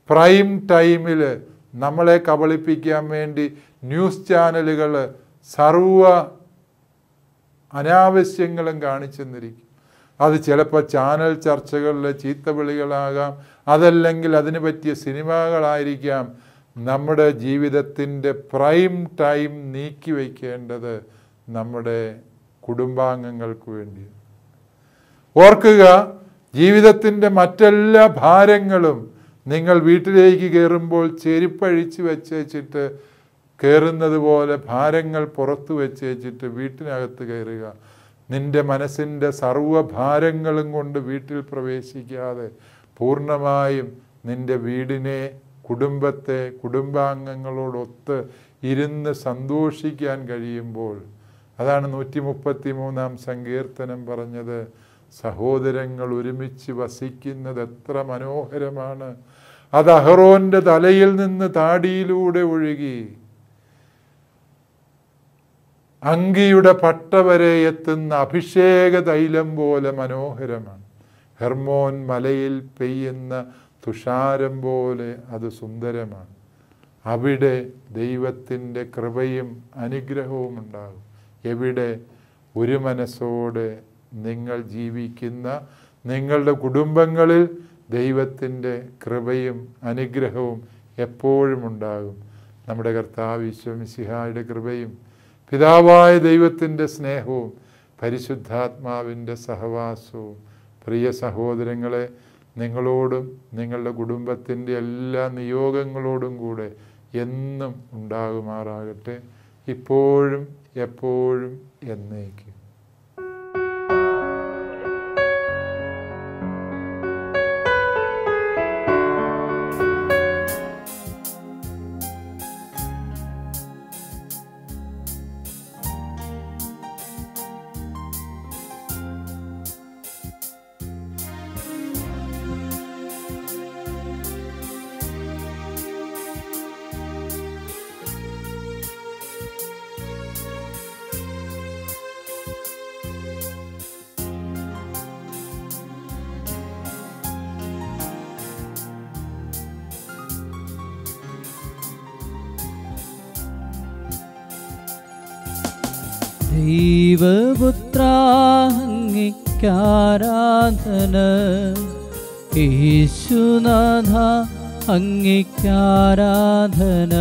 പ്രൈം ടൈമിൽ നമ്മളെ കബളിപ്പിക്കാൻ വേണ്ടി ന്യൂസ് ചാനലുകൾ സർവ അനാവശ്യങ്ങളും കാണിച്ചെന്നിരിക്കും അത് ചിലപ്പോൾ ചാനൽ ചർച്ചകളിലെ ചീത്തവിളികളാകാം അതല്ലെങ്കിൽ അതിന് പറ്റിയ സിനിമകളായിരിക്കാം നമ്മുടെ ജീവിതത്തിൻ്റെ പ്രൈം ടൈം നീക്കി വയ്ക്കേണ്ടത് നമ്മുടെ കുടുംബാംഗങ്ങൾക്ക് വേണ്ടി ഓർക്കുക ജീവിതത്തിൻ്റെ മറ്റെല്ലാ ഭാരങ്ങളും നിങ്ങൾ വീട്ടിലേക്ക് കയറുമ്പോൾ ചെരുപ്പഴിച്ച് വെച്ചേച്ചിട്ട് കയറുന്നത് പോലെ ഭാരങ്ങൾ പുറത്തു വെച്ചേച്ചിട്ട് വീട്ടിനകത്ത് കയറുക നിന്റെ മനസ്സിൻ്റെ സർവ്വഭാരങ്ങളും കൊണ്ട് വീട്ടിൽ പ്രവേശിക്കാതെ പൂർണ്ണമായും നിന്റെ വീടിനെ കുടുംബത്തെ കുടുംബാംഗങ്ങളോടൊത്ത് ഇരുന്ന് സന്തോഷിക്കാൻ കഴിയുമ്പോൾ അതാണ് നൂറ്റി മുപ്പത്തി മൂന്നാം സങ്കീർത്തനം പറഞ്ഞത് സഹോദരങ്ങൾ ഒരുമിച്ച് വസിക്കുന്നത് എത്ര മനോഹരമാണ് അത് അഹറോന്റെ തലയിൽ നിന്ന് താടിയിലൂടെ ഒഴുകി അങ്കിയുടെ പട്ട വരെ എത്തുന്ന അഭിഷേക തൈലം പോലെ മനോഹരമാണ് ഹെർമോൻ മലയിൽ പെയ്യുന്ന തുഷാരം പോലെ അത് സുന്ദരമാണ് അവിടെ ദൈവത്തിൻ്റെ കൃപയും അനുഗ്രഹവും ഉണ്ടാകും എവിടെ ഒരു മനസ്സോടെ നിങ്ങൾ ജീവിക്കുന്ന നിങ്ങളുടെ കുടുംബങ്ങളിൽ ദൈവത്തിൻ്റെ കൃപയും അനുഗ്രഹവും എപ്പോഴും ഉണ്ടാകും നമ്മുടെ കർത്താവ് വിശ്വമിസിഹായുടെ കൃപയും പിതാവായ ദൈവത്തിൻ്റെ സ്നേഹവും പരിശുദ്ധാത്മാവിൻ്റെ സഹവാസവും പ്രിയ സഹോദരങ്ങളെ നിങ്ങളോടും നിങ്ങളുടെ കുടുംബത്തിൻ്റെ എല്ലാ നിയോഗങ്ങളോടും കൂടെ എന്നും ഉണ്ടാകുമാറാകട്ടെ ഇപ്പോഴും എപ്പോഴും എന്നേക്കും ദൈവപുത്രാംഗിക്കാരാധന യേശുനാഥ അംഗിക്കാരാധന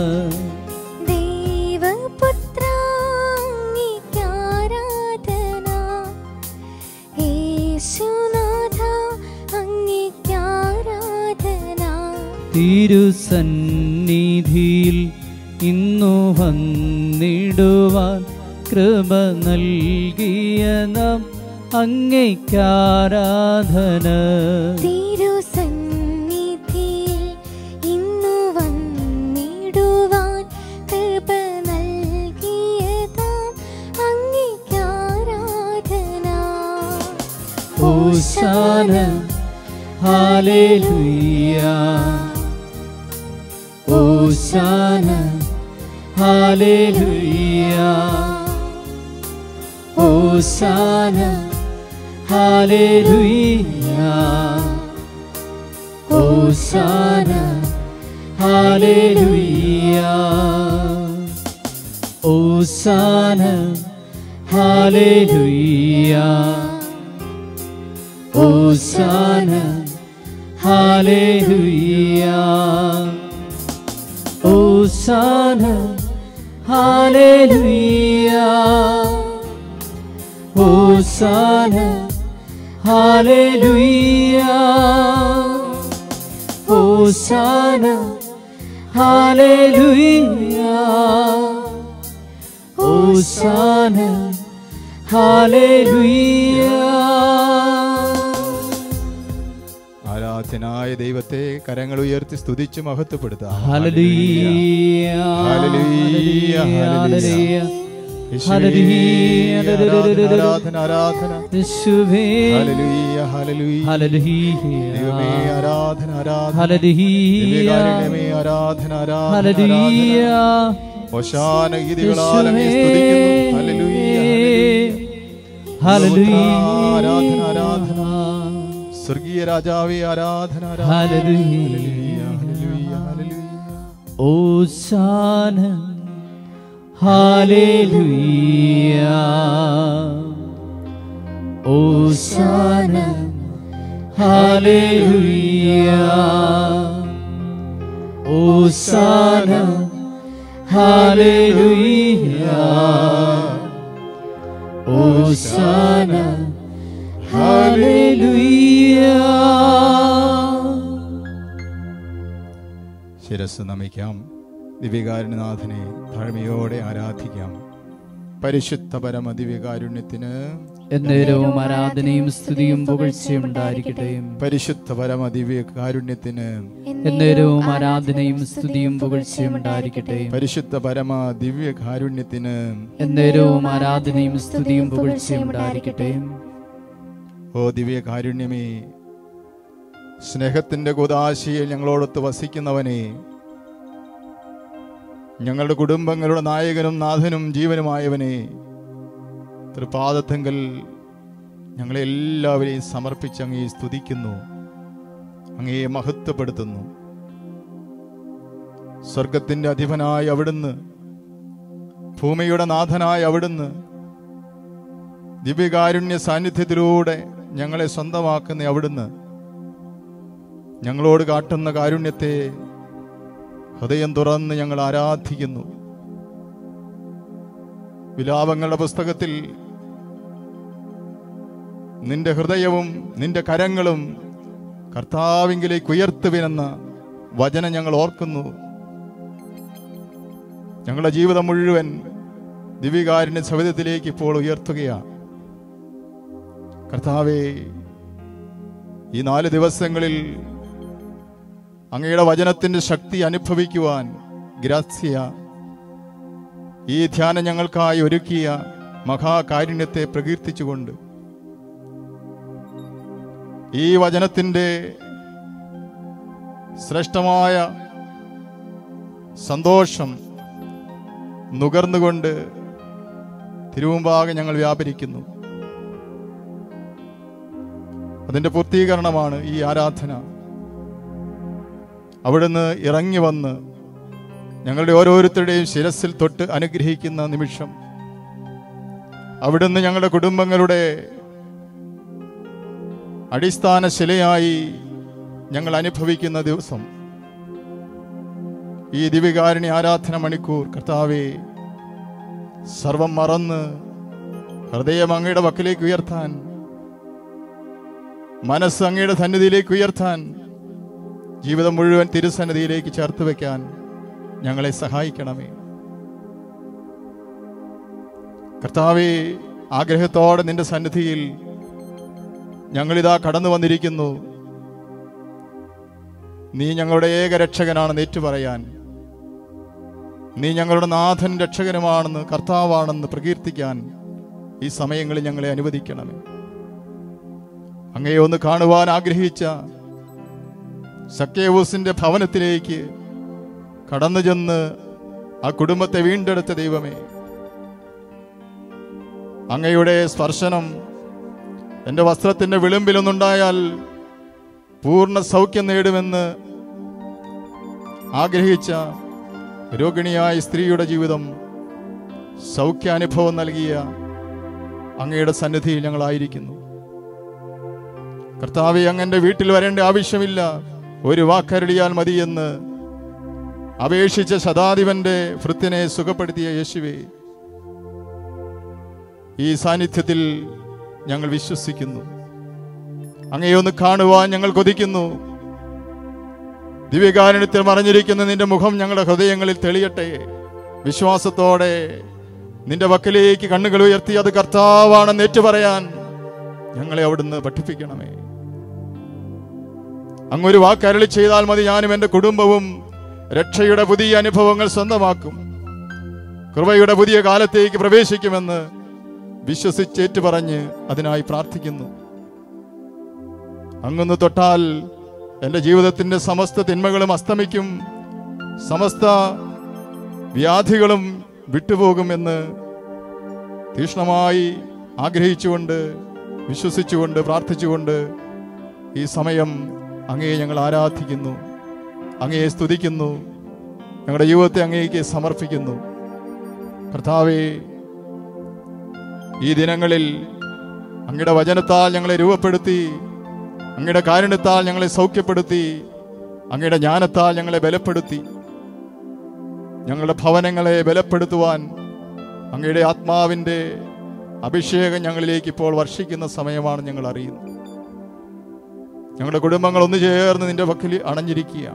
ദൈവപുത്രാംഗിക്കാരാധന യേശുനാഥ അംഗിക്കാരാധന തിരുസന്നിധിയിൽ ഇന്നു വന്നിടുവാൻ കൃപ നൽകിയ നാം അങ്ങയ്ക്കാരാധന തിരുസന്നിധിയിൽ ഇന്നു വന്നിടുവാൻ കൃപ നൽകിയതാം അംഗീകാരാധന ഓശാന ഹാലേലുയ്യ ഓശാന ഹാലേലുയ്യ ഓശാന ഹാലേലുയ്യ ഓശാന ഹാലേലുയ്യ ഓശാന ഹാലേലുയ്യ ഓശാന ഹാലേലുയ്യ ഓശാന ഹാലേലുയ്യ ഓശാന ഹാലേലുയ്യ ഓശാന ഹാലേലുയ്യ ഓശാന ഹാലേലുയ്യ ആരാധനായ ദൈവത്തെ കരങ്ങൾ ഉയർത്തി സ്തുതിച്ച് മഹത്വപ്പെടുത്താം ഹല്ലേലൂയ ഹല്ലേലൂയ, ഹല്ലേലൂയ. യേശുവേ, ഹല്ലേലൂയ, ആരാധന ആരാധന യേശുവേ ഹല്ലേലൂയ, ഹല്ലേലൂയ. ദൈവമേ ഹല്ലേലൂയ ആരാധന ആരാധന ഹല്ലേലൂയ ദിവ്യകാരുണ്യമേ, ആരാധന ആരാധന ഹല്ലേലൂയ ആരാധന. ഹോശാന ഗീതികളാൽ അങ്ങേ സ്തുതിക്കുന്നു ഹല്ലേലൂയ, ഹല്ലേലൂയ. ഹല്ലേലൂയ ആരാധന ആരാധന സ്വർഗീയ രാജാവേ ആരാധന ആരാധന ഹല്ലേലൂയ. ഹല്ലേലൂയ, ഹല്ലേലൂയ. ഓശാന ഹാലേലുയ ഓശാന ഹാലേലുയ ഓശാന ഹാലേലുയ ഓശാന ഹാലേലുയ ശിരസ് നമിക്കാം ദിവ്യകാരുണ്യനാഥനെ താഴ്മയോടെ ആരാധിക്കാം പരിശുദ്ധ പരമ ദിവ്യകാരുണ്യത്തിന് എന്നേരവും ആരാധനയും സ്തുതിയും പുകഴ്ചയും ഉണ്ടായിരിക്കട്ടെ പരിശുദ്ധ പരമ ദിവ്യകാരുണ്യത്തിന് എന്നേരവും ആരാധനയും സ്തുതിയും പുകഴ്ചയും ഉണ്ടായിരിക്കട്ടെ പരിശുദ്ധ പരമ ദിവ്യകാരുണ്യത്തിന് എന്നേരവും ആരാധനയും സ്തുതിയും പുകഴ്ചയും ഉണ്ടായിരിക്കട്ടെ ഓ ദിവ്യകാരുണ്യമേ സ്നേഹത്തിന്റെ കുതാശയിൽ ഞങ്ങളോടൊത്ത് വസിക്കുന്നവനെ ഞങ്ങളുടെ കുടുംബങ്ങളുടെ നായകനും നാഥനും ജീവനുമായവനെ തൃപാദത്തെങ്കൽ ഞങ്ങളെ എല്ലാവരെയും സമർപ്പിച്ച് അങ്ങേ സ്തുതിക്കുന്നു അങ്ങയെ മഹത്വപ്പെടുത്തുന്നു സ്വർഗത്തിന്റെ അധിപനായ അവിടുന്ന് ഭൂമിയുടെ നാഥനായ അവിടുന്ന് ദിവ്യകാരുണ്യ സാന്നിധ്യത്തിലൂടെ ഞങ്ങളെ സ്വന്തമാക്കുന്ന അവിടുന്ന് ഞങ്ങളോട് കാട്ടുന്ന കാരുണ്യത്തെ ഹൃദയം തുറന്ന് ഞങ്ങൾ ആരാധിക്കുന്നു വിലാപങ്ങളുടെ പുസ്തകത്തിൽ നിന്റെ ഹൃദയവും നിന്റെ കരങ്ങളും കർത്താവിങ്കിലേക്ക് ഉയർത്തുവിനെന്ന വചനം ഞങ്ങൾ ഓർക്കുന്നു ഞങ്ങളുടെ ജീവിതം മുഴുവൻ ദിവ്യകാരുണ്യ സവിധത്തിലേക്ക് ഇപ്പോൾ ഉയർത്തുകയാണ് കർത്താവേ ഈ നാല് ദിവസങ്ങളിൽ അങ്ങയുടെ വചനത്തിന്റെ ശക്തി അനുഭവിക്കുവാൻ ഗ്രാസ്യ ഈ ധ്യാനം ഞങ്ങൾക്കായി ഒരുക്കിയ മഹാകാരുണ്യത്തെ പ്രകീർത്തിച്ചുകൊണ്ട് ഈ വചനത്തിന്റെ ശ്രേഷ്ഠമായ സന്തോഷം നുകർന്നുകൊണ്ട് തിരുവുമ്പാകെ ഞങ്ങൾ വ്യാപരിക്കുന്നു അതിന്റെ പൂർത്തീകരണമാണ് ഈ ആരാധന അവിടുന്ന് ഇറങ്ങി വന്ന് ഞങ്ങളുടെ ഓരോരുത്തരുടെയും ശിരസിൽ തൊട്ട് അനുഗ്രഹിക്കുന്ന നിമിഷം അവിടുന്ന് ഞങ്ങളുടെ കുടുംബങ്ങളുടെ അടിസ്ഥാന ശിലയായി ഞങ്ങൾ അനുഭവിക്കുന്ന ദിവസം ഈ ദിവ്യകാരുണ്യ ആരാധന മണിക്കൂർ കർത്താവെ സർവം മറന്ന് ഹൃദയം അങ്ങയുടെ വക്കിലേക്ക് ഉയർത്താൻ മനസ്സ് അങ്ങയുടെ സന്നിധിയിലേക്ക് ഉയർത്താൻ ജീവിതം മുഴുവൻ തിരുസന്നിധിയിലേക്ക് ചേർത്ത് വെക്കാൻ ഞങ്ങളെ സഹായിക്കണമേ കർത്താവെ ആഗ്രഹത്തോടെ നിന്റെ സന്നിധിയിൽ ഞങ്ങളിതാ കടന്നു വന്നിരിക്കുന്നു നീ ഞങ്ങളുടെ ഏക രക്ഷകനാണെന്ന് ഏറ്റുപറയാൻ നീ ഞങ്ങളുടെ നാഥൻ രക്ഷകനുമാണെന്ന് കർത്താവാണെന്ന് പ്രകീർത്തിക്കാൻ ഈ സമയങ്ങളിൽ ഞങ്ങളെ അനുവദിക്കണമേ അങ്ങയെ ഒന്ന് കാണുവാൻ ആഗ്രഹിച്ച സക്കേവൂസിന്റെ ഭവനത്തിലേക്ക് കടന്നു ചെന്ന് ആ കുടുംബത്തെ വീണ്ടെടുത്ത ദൈവമേ അങ്ങയുടെ സ്പർശനം എൻ്റെ വസ്ത്രത്തിൻ്റെ വിളിമ്പിലൊന്നുണ്ടായാൽ പൂർണ്ണ സൗഖ്യം നേടുമെന്ന് ആഗ്രഹിച്ച രോഗിണിയായ സ്ത്രീയുടെ ജീവിതം സൗഖ്യാനുഭവം നൽകിയ അങ്ങയുടെ സന്നിധിയിൽ ഞങ്ങളായിരിക്കുന്നു കർത്താവെ അങ്ങന്റെ വീട്ടിൽ വരേണ്ട ആവശ്യമില്ല ഒരു വാക്കരടിയാൽ മതിയെന്ന് അപേക്ഷിച്ച ശതാധിപന്റെ ഭൃത്തിനെ സുഖപ്പെടുത്തിയ യേശുവേ ഈ സാന്നിധ്യത്തിൽ ഞങ്ങൾ വിശ്വസിക്കുന്നു അങ്ങയൊന്ന് കാണുവാൻ ഞങ്ങൾ കൊതിക്കുന്നു ദിവ്യകാരുണ്യത്തിൽ മറഞ്ഞിരിക്കുന്ന നിന്റെ മുഖം ഞങ്ങളുടെ ഹൃദയങ്ങളിൽ തെളിയട്ടെ വിശ്വാസത്തോടെ നിന്റെ വക്കിലേക്ക് കണ്ണുകൾ ഉയർത്തി അത് കർത്താവാണെന്ന് ഏറ്റുപറയാൻ ഞങ്ങളെ അവിടുന്ന് പഠിപ്പിക്കണമേ അങ്ങൊരു വാക്കരളി ചെയ്താൽ മതി ഞാനും എൻ്റെ കുടുംബവും രക്ഷയുടെ പുതിയ അനുഭവങ്ങൾ സ്വന്തമാക്കും കൃപയുടെ പുതിയ കാലത്തേക്ക് പ്രവേശിക്കുമെന്ന് വിശ്വസിച്ചേറ്റു പറഞ്ഞ് അതിനായി പ്രാർത്ഥിക്കുന്നു അങ്ങൊന്ന് തൊട്ടാൽ എൻ്റെ ജീവിതത്തിൻ്റെ സമസ്ത തിന്മകളും അസ്തമിക്കും സമസ്ത വ്യാധികളും വിട്ടുപോകുമെന്ന് തീക്ഷ്ണമായി ആഗ്രഹിച്ചുകൊണ്ട് വിശ്വസിച്ചുകൊണ്ട് പ്രാർത്ഥിച്ചുകൊണ്ട് ഈ സമയം അങ്ങയെ ഞങ്ങൾ ആരാധിക്കുന്നു അങ്ങയെ സ്തുതിക്കുന്നു ഞങ്ങളുടെ ജീവിതത്തെ അങ്ങേക്ക് സമർപ്പിക്കുന്നു കർത്താവേ ഈ ദിനങ്ങളിൽ അങ്ങയുടെ വചനത്താൽ ഞങ്ങളെ രൂപപ്പെടുത്തി അങ്ങയുടെ കാരുണ്യത്താൽ ഞങ്ങളെ സൗഖ്യപ്പെടുത്തി അങ്ങയുടെ ജ്ഞാനത്താൽ ഞങ്ങളെ ബലപ്പെടുത്തി ഞങ്ങളുടെ ഭവനങ്ങളെ ബലപ്പെടുത്തുവാൻ അങ്ങയുടെ ആത്മാവിൻ്റെ അഭിഷേകം ഞങ്ങളിലേക്ക് ഇപ്പോൾ വർഷിക്കുന്ന സമയമാണ് ഞങ്ങൾ അറിയുന്നത് ഞങ്ങളുടെ കുടുംബങ്ങൾ ഒന്നു ചേർന്ന് നിന്റെ പക്കൽ അണഞ്ഞിരിക്കുക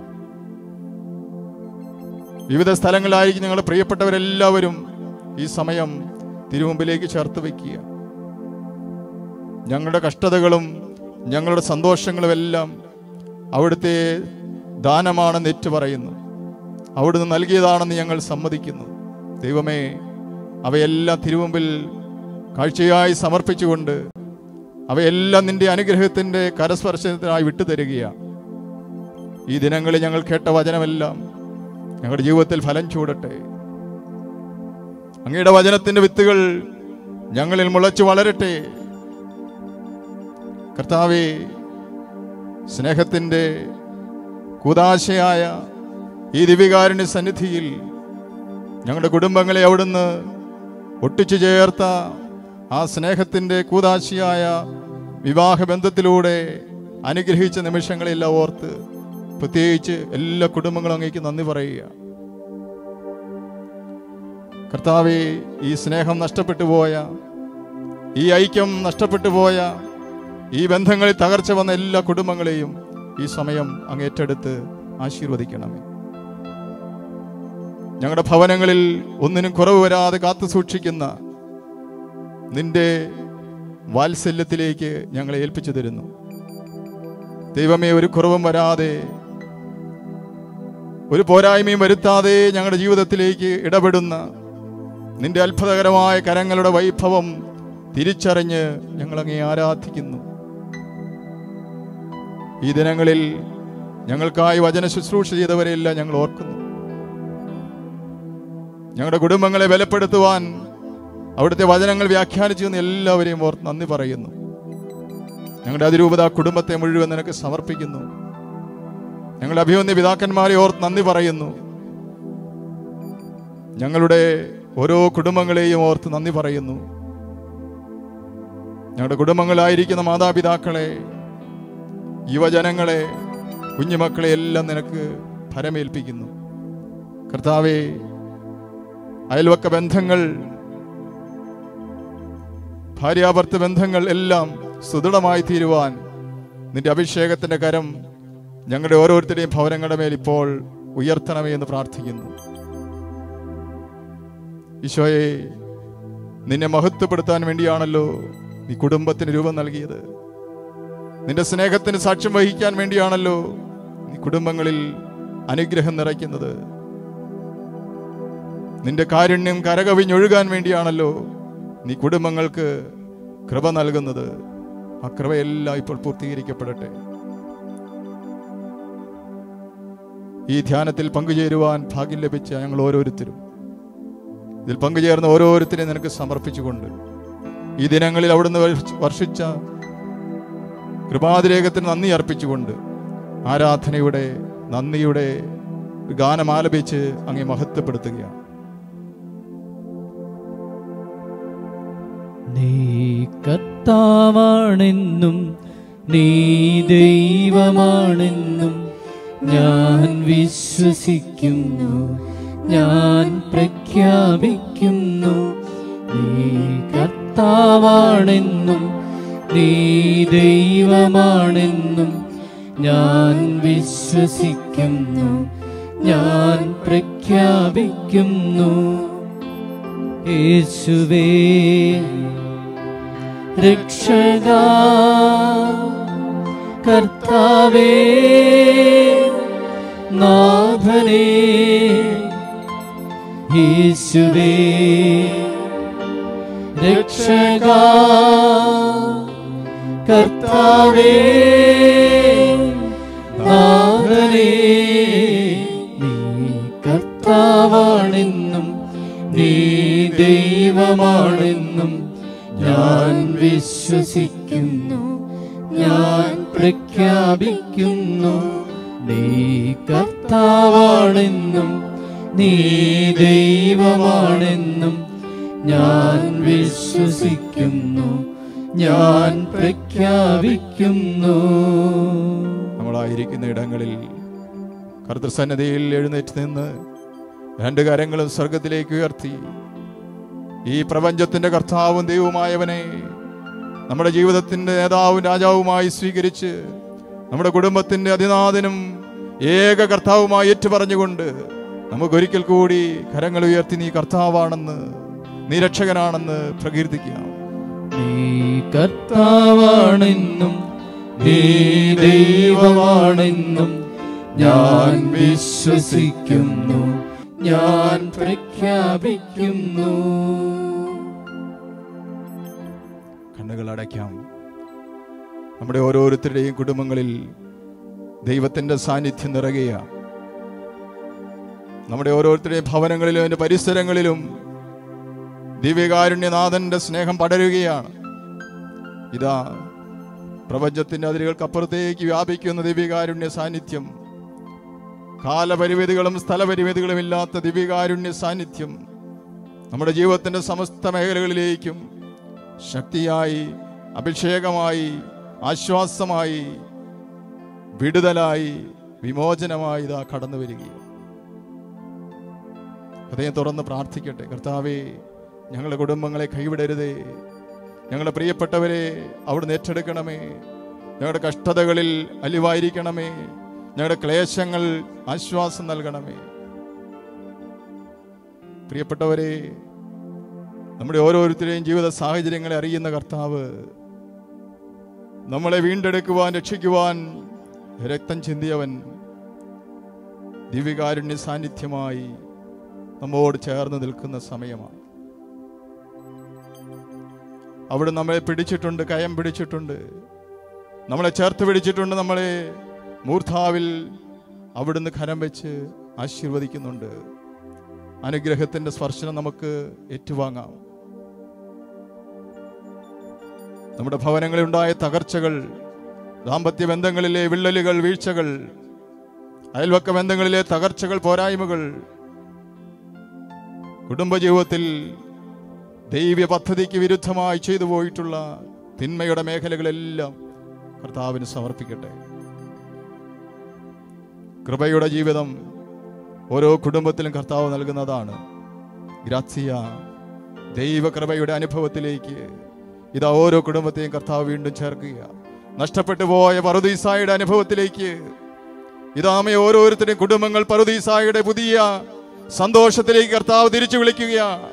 വിവിധ സ്ഥലങ്ങളിലായിരിക്കും ഞങ്ങളുടെ പ്രിയപ്പെട്ടവരെല്ലാവരും ഈ സമയം തിരുമുമ്പിലേക്ക് ചേർത്ത് വയ്ക്കുക ഞങ്ങളുടെ കഷ്ടതകളും ഞങ്ങളുടെ സന്തോഷങ്ങളും എല്ലാം അവിടുത്തെ ദാനമാണെന്ന് ഏറ്റു പറയുന്നു അവിടുന്ന് നൽകിയതാണെന്ന് ഞങ്ങൾ സമ്മതിക്കുന്നു ദൈവമേ അവയെല്ലാം തിരുമുമ്പിൽ കാഴ്ചയായി സമർപ്പിച്ചുകൊണ്ട് അവയെല്ലാം നിന്റെ അനുഗ്രഹത്തിന്റെ കരസ്പർശനത്തിനായി വിട്ടുതരികയാണ് ഈ ദിനങ്ങളിൽ ഞങ്ങൾ കേട്ട വചനമെല്ലാം ഞങ്ങളുടെ ജീവിതത്തിൽ ഫലം ചൂടട്ടെ അങ്ങയുടെ വചനത്തിന്റെ വിത്തുകൾ ഞങ്ങളിൽ മുളച്ചു വളരട്ടെ കർത്താവേ സ്നേഹത്തിന്റെ കൂതാശയായ ഈ ദിവികാരുണ്യ സന്നിധിയിൽ ഞങ്ങളുടെ കുടുംബങ്ങളെ അവിടുന്ന് ഒട്ടിച്ചു ചേർത്ത ആ സ്നേഹത്തിന്റെ കൂതാശിയായ വിവാഹ ബന്ധത്തിലൂടെ അനുഗ്രഹിച്ച നിമിഷങ്ങളെല്ലാം ഓർത്ത് പ്രത്യേകിച്ച് എല്ലാ കുടുംബങ്ങളും അങ്ങേക്ക് നന്ദി പറയുക കർത്താവെ ഈ സ്നേഹം നഷ്ടപ്പെട്ടു പോയ ഈ ഐക്യം നഷ്ടപ്പെട്ടു പോയ ഈ ബന്ധങ്ങളിൽ തകർച്ച വന്ന എല്ലാ കുടുംബങ്ങളെയും ഈ സമയം അങ്ങ് ഏറ്റെടുത്ത് ആശീർവദിക്കണമേ ഞങ്ങളുടെ ഭവനങ്ങളിൽ ഒന്നിനും കുറവ് വരാതെ കാത്തു സൂക്ഷിക്കുന്ന നിന്റെ വാത്സല്യത്തിലേക്ക് ഞങ്ങളെ ഏൽപ്പിച്ചു തരുന്നു ദൈവമേ ഒരു കുറവും വരാതെ ഒരു പോരായ്മയും വരുത്താതെ ഞങ്ങളുടെ ജീവിതത്തിലേക്ക് ഇടപെടുന്ന നിന്റെ അത്ഭുതകരമായ കരങ്ങളുടെ വൈഭവം തിരിച്ചറിഞ്ഞ് ഞങ്ങളങ്ങേ ആരാധിക്കുന്നു ഈ ദിനങ്ങളിൽ ഞങ്ങൾക്കായി വചന ശുശ്രൂഷ ചെയ്തവരെയെല്ലാം ഞങ്ങൾ ഓർക്കുന്നു ഞങ്ങളുടെ കുടുംബങ്ങളെ ബലപ്പെടുത്തുവാൻ അവിടുത്തെ വചനങ്ങൾ വ്യാഖ്യാനിച്ചു എന്ന് എല്ലാവരെയും ഓർത്ത് നന്ദി പറയുന്നു ഞങ്ങളുടെ അതിരൂപത കുടുംബത്തെ മുഴുവൻ നിനക്ക് സമർപ്പിക്കുന്നു ഞങ്ങളുടെ അഭിമന്യ പിതാക്കന്മാരെ ഓർത്ത് നന്ദി പറയുന്നു ഞങ്ങളുടെ ഓരോ കുടുംബങ്ങളെയും ഓർത്ത് നന്ദി പറയുന്നു ഞങ്ങളുടെ കുടുംബങ്ങളായിരിക്കുന്ന മാതാപിതാക്കളെ യുവജനങ്ങളെ കുഞ്ഞുമക്കളെ എല്ലാം നിനക്ക് ഫലമേൽപ്പിക്കുന്നു കർത്താവെ അയൽവക്ക ബന്ധങ്ങൾ ഭാര്യാഭർത്ത ബന്ധങ്ങൾ എല്ലാം സുദൃഢമായി തീരുവാൻ നിന്റെ അഭിഷേകത്തിന്റെ കരം ഞങ്ങളുടെ ഓരോരുത്തരുടെയും ഭവനങ്ങളുടെ മേൽ ഇപ്പോൾ ഉയർത്തണമേ എന്ന് പ്രാർത്ഥിക്കുന്നു ഈശോയെ നിന്നെ മഹത്വപ്പെടുത്താൻ വേണ്ടിയാണല്ലോ നീ കുടുംബത്തിന് രൂപം നൽകിയത് നിന്റെ സ്നേഹത്തിന് സാക്ഷ്യം വഹിക്കാൻ വേണ്ടിയാണല്ലോ നീ കുടുംബങ്ങളിൽ അനുഗ്രഹം നിറയ്ക്കുന്നത് നിന്റെ കാരുണ്യം കരകവിഞ്ഞൊഴുകാൻ വേണ്ടിയാണല്ലോ നീ കുടുംബങ്ങൾക്ക് കൃപ നൽകുന്നത് ആ കൃപയെല്ലാം ഇപ്പോൾ പൂർത്തീകരിക്കപ്പെടട്ടെ ഈ ധ്യാനത്തിൽ പങ്കുചേരുവാൻ ഭാഗ്യം ലഭിച്ച ഞങ്ങൾ ഓരോരുത്തരും ഇതിൽ പങ്കുചേർന്ന ഓരോരുത്തരെയും നിനക്ക് സമർപ്പിച്ചുകൊണ്ട് ഈ ദിനങ്ങളിൽ അവിടുന്ന് വർഷ- വർഷിച്ച കൃപാതിരേഖത്തിന് നന്ദി അർപ്പിച്ചുകൊണ്ട് ആരാധനയുടെ നന്ദിയുടെ ഒരു ഗാനം ആലപിച്ച് അങ്ങേ മഹത്വപ്പെടുത്തുകയാണ് നീ കർത്താവാണെന്നും നീ ദൈവമാണെന്നും ഞാൻ വിശ്വസിക്കുന്നു ഞാൻ പ്രഖ്യാപിക്കുന്നു നീ കർത്താവാണെന്നും നീ ദൈവമാണെന്നും ഞാൻ വിശ്വസിക്കുന്നു ഞാൻ പ്രഖ്യാപിക്കുന്നു യേശുവേ രക്ഷക കർത്താവേ നാഥനേ യേശുവേ രക്ഷക കർത്താവേ നാഥനേ നീ കർത്താവാണെന്നും നീ ദൈവമാണെന്നും ഞാൻ വിശ്വസിക്കുന്നു ഞാൻ പ്രഖ്യാപിക്കുന്നു നീ കർത്താവാണെന്നും നീ ദൈവമാണെന്നും ഞാൻ വിശ്വസിക്കുന്നു ഞാൻ പ്രഖ്യാപിക്കുന്നു നമ്മളായിരിക്കുന്ന ഇടങ്ങളിൽ കർത്തൃസന്നതയിൽ എഴുന്നേറ്റ് നിന്ന് രണ്ട് കരങ്ങളും സ്വർഗത്തിലേക്ക് ഉയർത്തി ഈ പ്രപഞ്ചത്തിന്റെ കർത്താവും ദൈവവുമായവനെ നമ്മുടെ ജീവിതത്തിന്റെ നേതാവും രാജാവുമായി സ്വീകരിച്ച് നമ്മുടെ കുടുംബത്തിന്റെ അതിനാഥനും ഏക കർത്താവുമായി ഏറ്റുപറഞ്ഞുകൊണ്ട് നമുക്കൊരിക്കൽ കൂടി കരങ്ങൾ ഉയർത്തി നീ കർത്താവാണെന്ന് നീ രക്ഷകനാണെന്ന് പ്രകീർത്തിക്കാം നീ കർത്താവാണെന്നും നീ ദൈവമാണെന്നും ഞാൻ വിശ്വസിക്കുന്നു ഞാൻ പ്രഖ്യാപിക്കുന്നു കണ്ണുകൾ അടയ്ക്കാം നമ്മുടെ ഓരോരുത്തരുടെയും കുടുംബങ്ങളിൽ ദൈവത്തിന്റെ സാന്നിധ്യം നിറയുകയാണ് നമ്മുടെ ഓരോരുത്തരുടെയും ഭവനങ്ങളിലും അതിന്റെ പരിസരങ്ങളിലും ദിവ്യകാരുണ്യനാഥന്റെ സ്നേഹം പടരുകയാണ് ഇതാ പ്രപഞ്ചത്തിന്റെ അതിരുകൾക്കപ്പുറത്തേക്ക് വ്യാപിക്കുന്ന ദിവ്യകാരുണ്യ സാന്നിധ്യം കാലപരിമിതികളും സ്ഥലപരിമിതികളും ഇല്ലാത്ത ദിവ്യകാരുണ്യ സാന്നിധ്യം നമ്മുടെ ജീവിതത്തിന്റെ സമസ്ത മേഖലകളിലേക്കും ശക്തിയായി അഭിഷേകമായി ആശ്വാസമായി വിടുതലായി വിമോചനമായി ഇതാ കടന്നു വരികയാണ് ഹൃദയം തുറന്ന് പ്രാർത്ഥിക്കട്ടെ കർത്താവേ ഞങ്ങളുടെ കുടുംബങ്ങളെ കൈവിടരുതേ ഞങ്ങളുടെ പ്രിയപ്പെട്ടവരെ അവിടുന്ന് ഏറ്റെടുക്കണമേ ഞങ്ങളുടെ കഷ്ടതകളിൽ അലിവായിരിക്കണമേ ഞങ്ങളുടെ ക്ലേശങ്ങൾ ആശ്വാസം നൽകണമേ പ്രിയപ്പെട്ടവരെ നമ്മുടെ ഓരോരുത്തരെയും ജീവിത സാഹചര്യങ്ങളെ അറിയുന്ന കർത്താവ് നമ്മളെ വീണ്ടെടുക്കുവാൻ രക്ഷിക്കുവാൻ രക്തം ചിന്തിയവൻ ദിവ്യകാരുണ്യ സാന്നിധ്യമായി നമ്മോട് ചേർന്ന് നിൽക്കുന്ന സമയമാണ് അവിടെ നമ്മളെ പിടിച്ചിട്ടുണ്ട് കയം പിടിച്ചിട്ടുണ്ട് നമ്മളെ ചേർത്ത് പിടിച്ചിട്ടുണ്ട് നമ്മളെ മൂർധാവിൽ അവിടുന്ന് ഖരം വെച്ച് ആശീർവദിക്കുന്നുണ്ട് അനുഗ്രഹത്തിന്റെ സ്പർശനം നമുക്ക് ഏറ്റുവാങ്ങാം നമ്മുടെ ഭവനങ്ങളിൽ ഉണ്ടായ തകർച്ചകൾ ദാമ്പത്യ ബന്ധങ്ങളിലെ വിള്ളലുകൾ വീഴ്ചകൾ അയൽവക്ക ബന്ധങ്ങളിലെ തകർച്ചകൾ പോരായ്മകൾ കുടുംബജീവിതത്തിൽ ദൈവ്യ പദ്ധതിക്ക് വിരുദ്ധമായി ചെയ്തു പോയിട്ടുള്ള തിന്മയുടെ മേഖലകളെല്ലാം കർത്താവിന് സമർപ്പിക്കട്ടെ കൃപയുടെ ജീവിതം ഓരോ കുടുംബത്തിലും കർത്താവ് നൽകുന്നതാണ് ഗ്രാസിയ ദൈവകൃപയുടെ അനുഭവത്തിലേക്ക് ഇതാ ഓരോ കുടുംബത്തെയും കർത്താവ് വീണ്ടും ചേർക്കുക നഷ്ടപ്പെട്ടു പോയ പറുദീസായുടെ അനുഭവത്തിലേക്ക് ഇതാമേ ഓരോരുത്തരുടെയും കുടുംബങ്ങൾ പറുദീസായുടെ പുതിയ സന്തോഷത്തിലേക്ക് കർത്താവ് തിരിച്ചു വിളിക്കുകയാണ്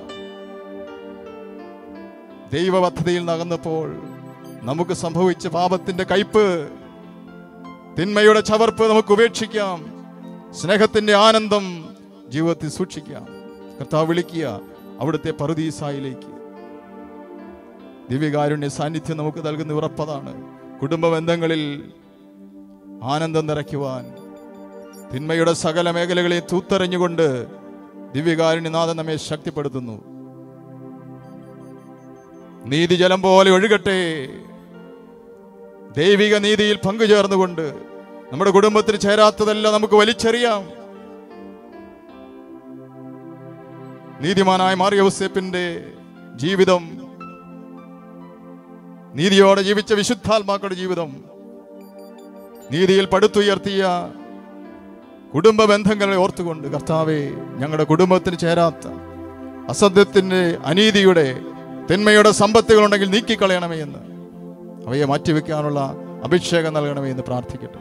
ദൈവ പദ്ധതിയിൽ നകന്നപ്പോൾ നമുക്ക് സംഭവിച്ച പാപത്തിന്റെ കയ്പ് തിന്മയുടെ ചവർപ്പ് നമുക്ക് ഉപേക്ഷിക്കാം സ്നേഹത്തിന്റെ ആനന്ദം ജീവിതത്തിൽ സൂക്ഷിക്കാം കർത്താവ് വിളിക്കുക അവിടുത്തെ പറുദീസായിലേക്ക് ദിവ്യകാരുണ്യ സാന്നിധ്യം നമുക്ക് നൽകുന്ന ഉറപ്പതാണ് കുടുംബ ബന്ധങ്ങളിൽ ആനന്ദം നിറയ്ക്കുവാൻ തിന്മയുടെ സകല മേഖലകളെ തൂത്തെറിഞ്ഞുകൊണ്ട് ദിവ്യകാരുണ്യനാഥൻ നമ്മെ ശക്തിപ്പെടുത്തുന്നു നീതി ജലം പോലെ ഒഴുകട്ടെ ദൈവിക നീതിയിൽ പങ്കുചേർന്നുകൊണ്ട് നമ്മുടെ കുടുംബത്തിന് ചേരാത്തതെല്ലാം നമുക്ക് വലിച്ചെറിയാം നീതിമാനായ മാറിയ ഔസേപ്പിന്റെ ജീവിതം നീതിയോടെ ജീവിച്ച വിശുദ്ധാത്മാക്കളുടെ ജീവിതം നീതിയിൽ പടുത്തുയർത്തിയ കുടുംബ ബന്ധങ്ങളെ ഓർത്തുകൊണ്ട് കർത്താവെ ഞങ്ങളുടെ കുടുംബത്തിന് ചേരാത്ത അസത്യത്തിന്റെ അനീതിയുടെ തിന്മയുടെ സമ്പത്തുകളുണ്ടെങ്കിൽ നീക്കിക്കളയണമേ എന്ന് അവയെ മാറ്റിവെക്കാനുള്ള അഭിഷേകം നൽകണമേ എന്ന് പ്രാർത്ഥിക്കട്ടെ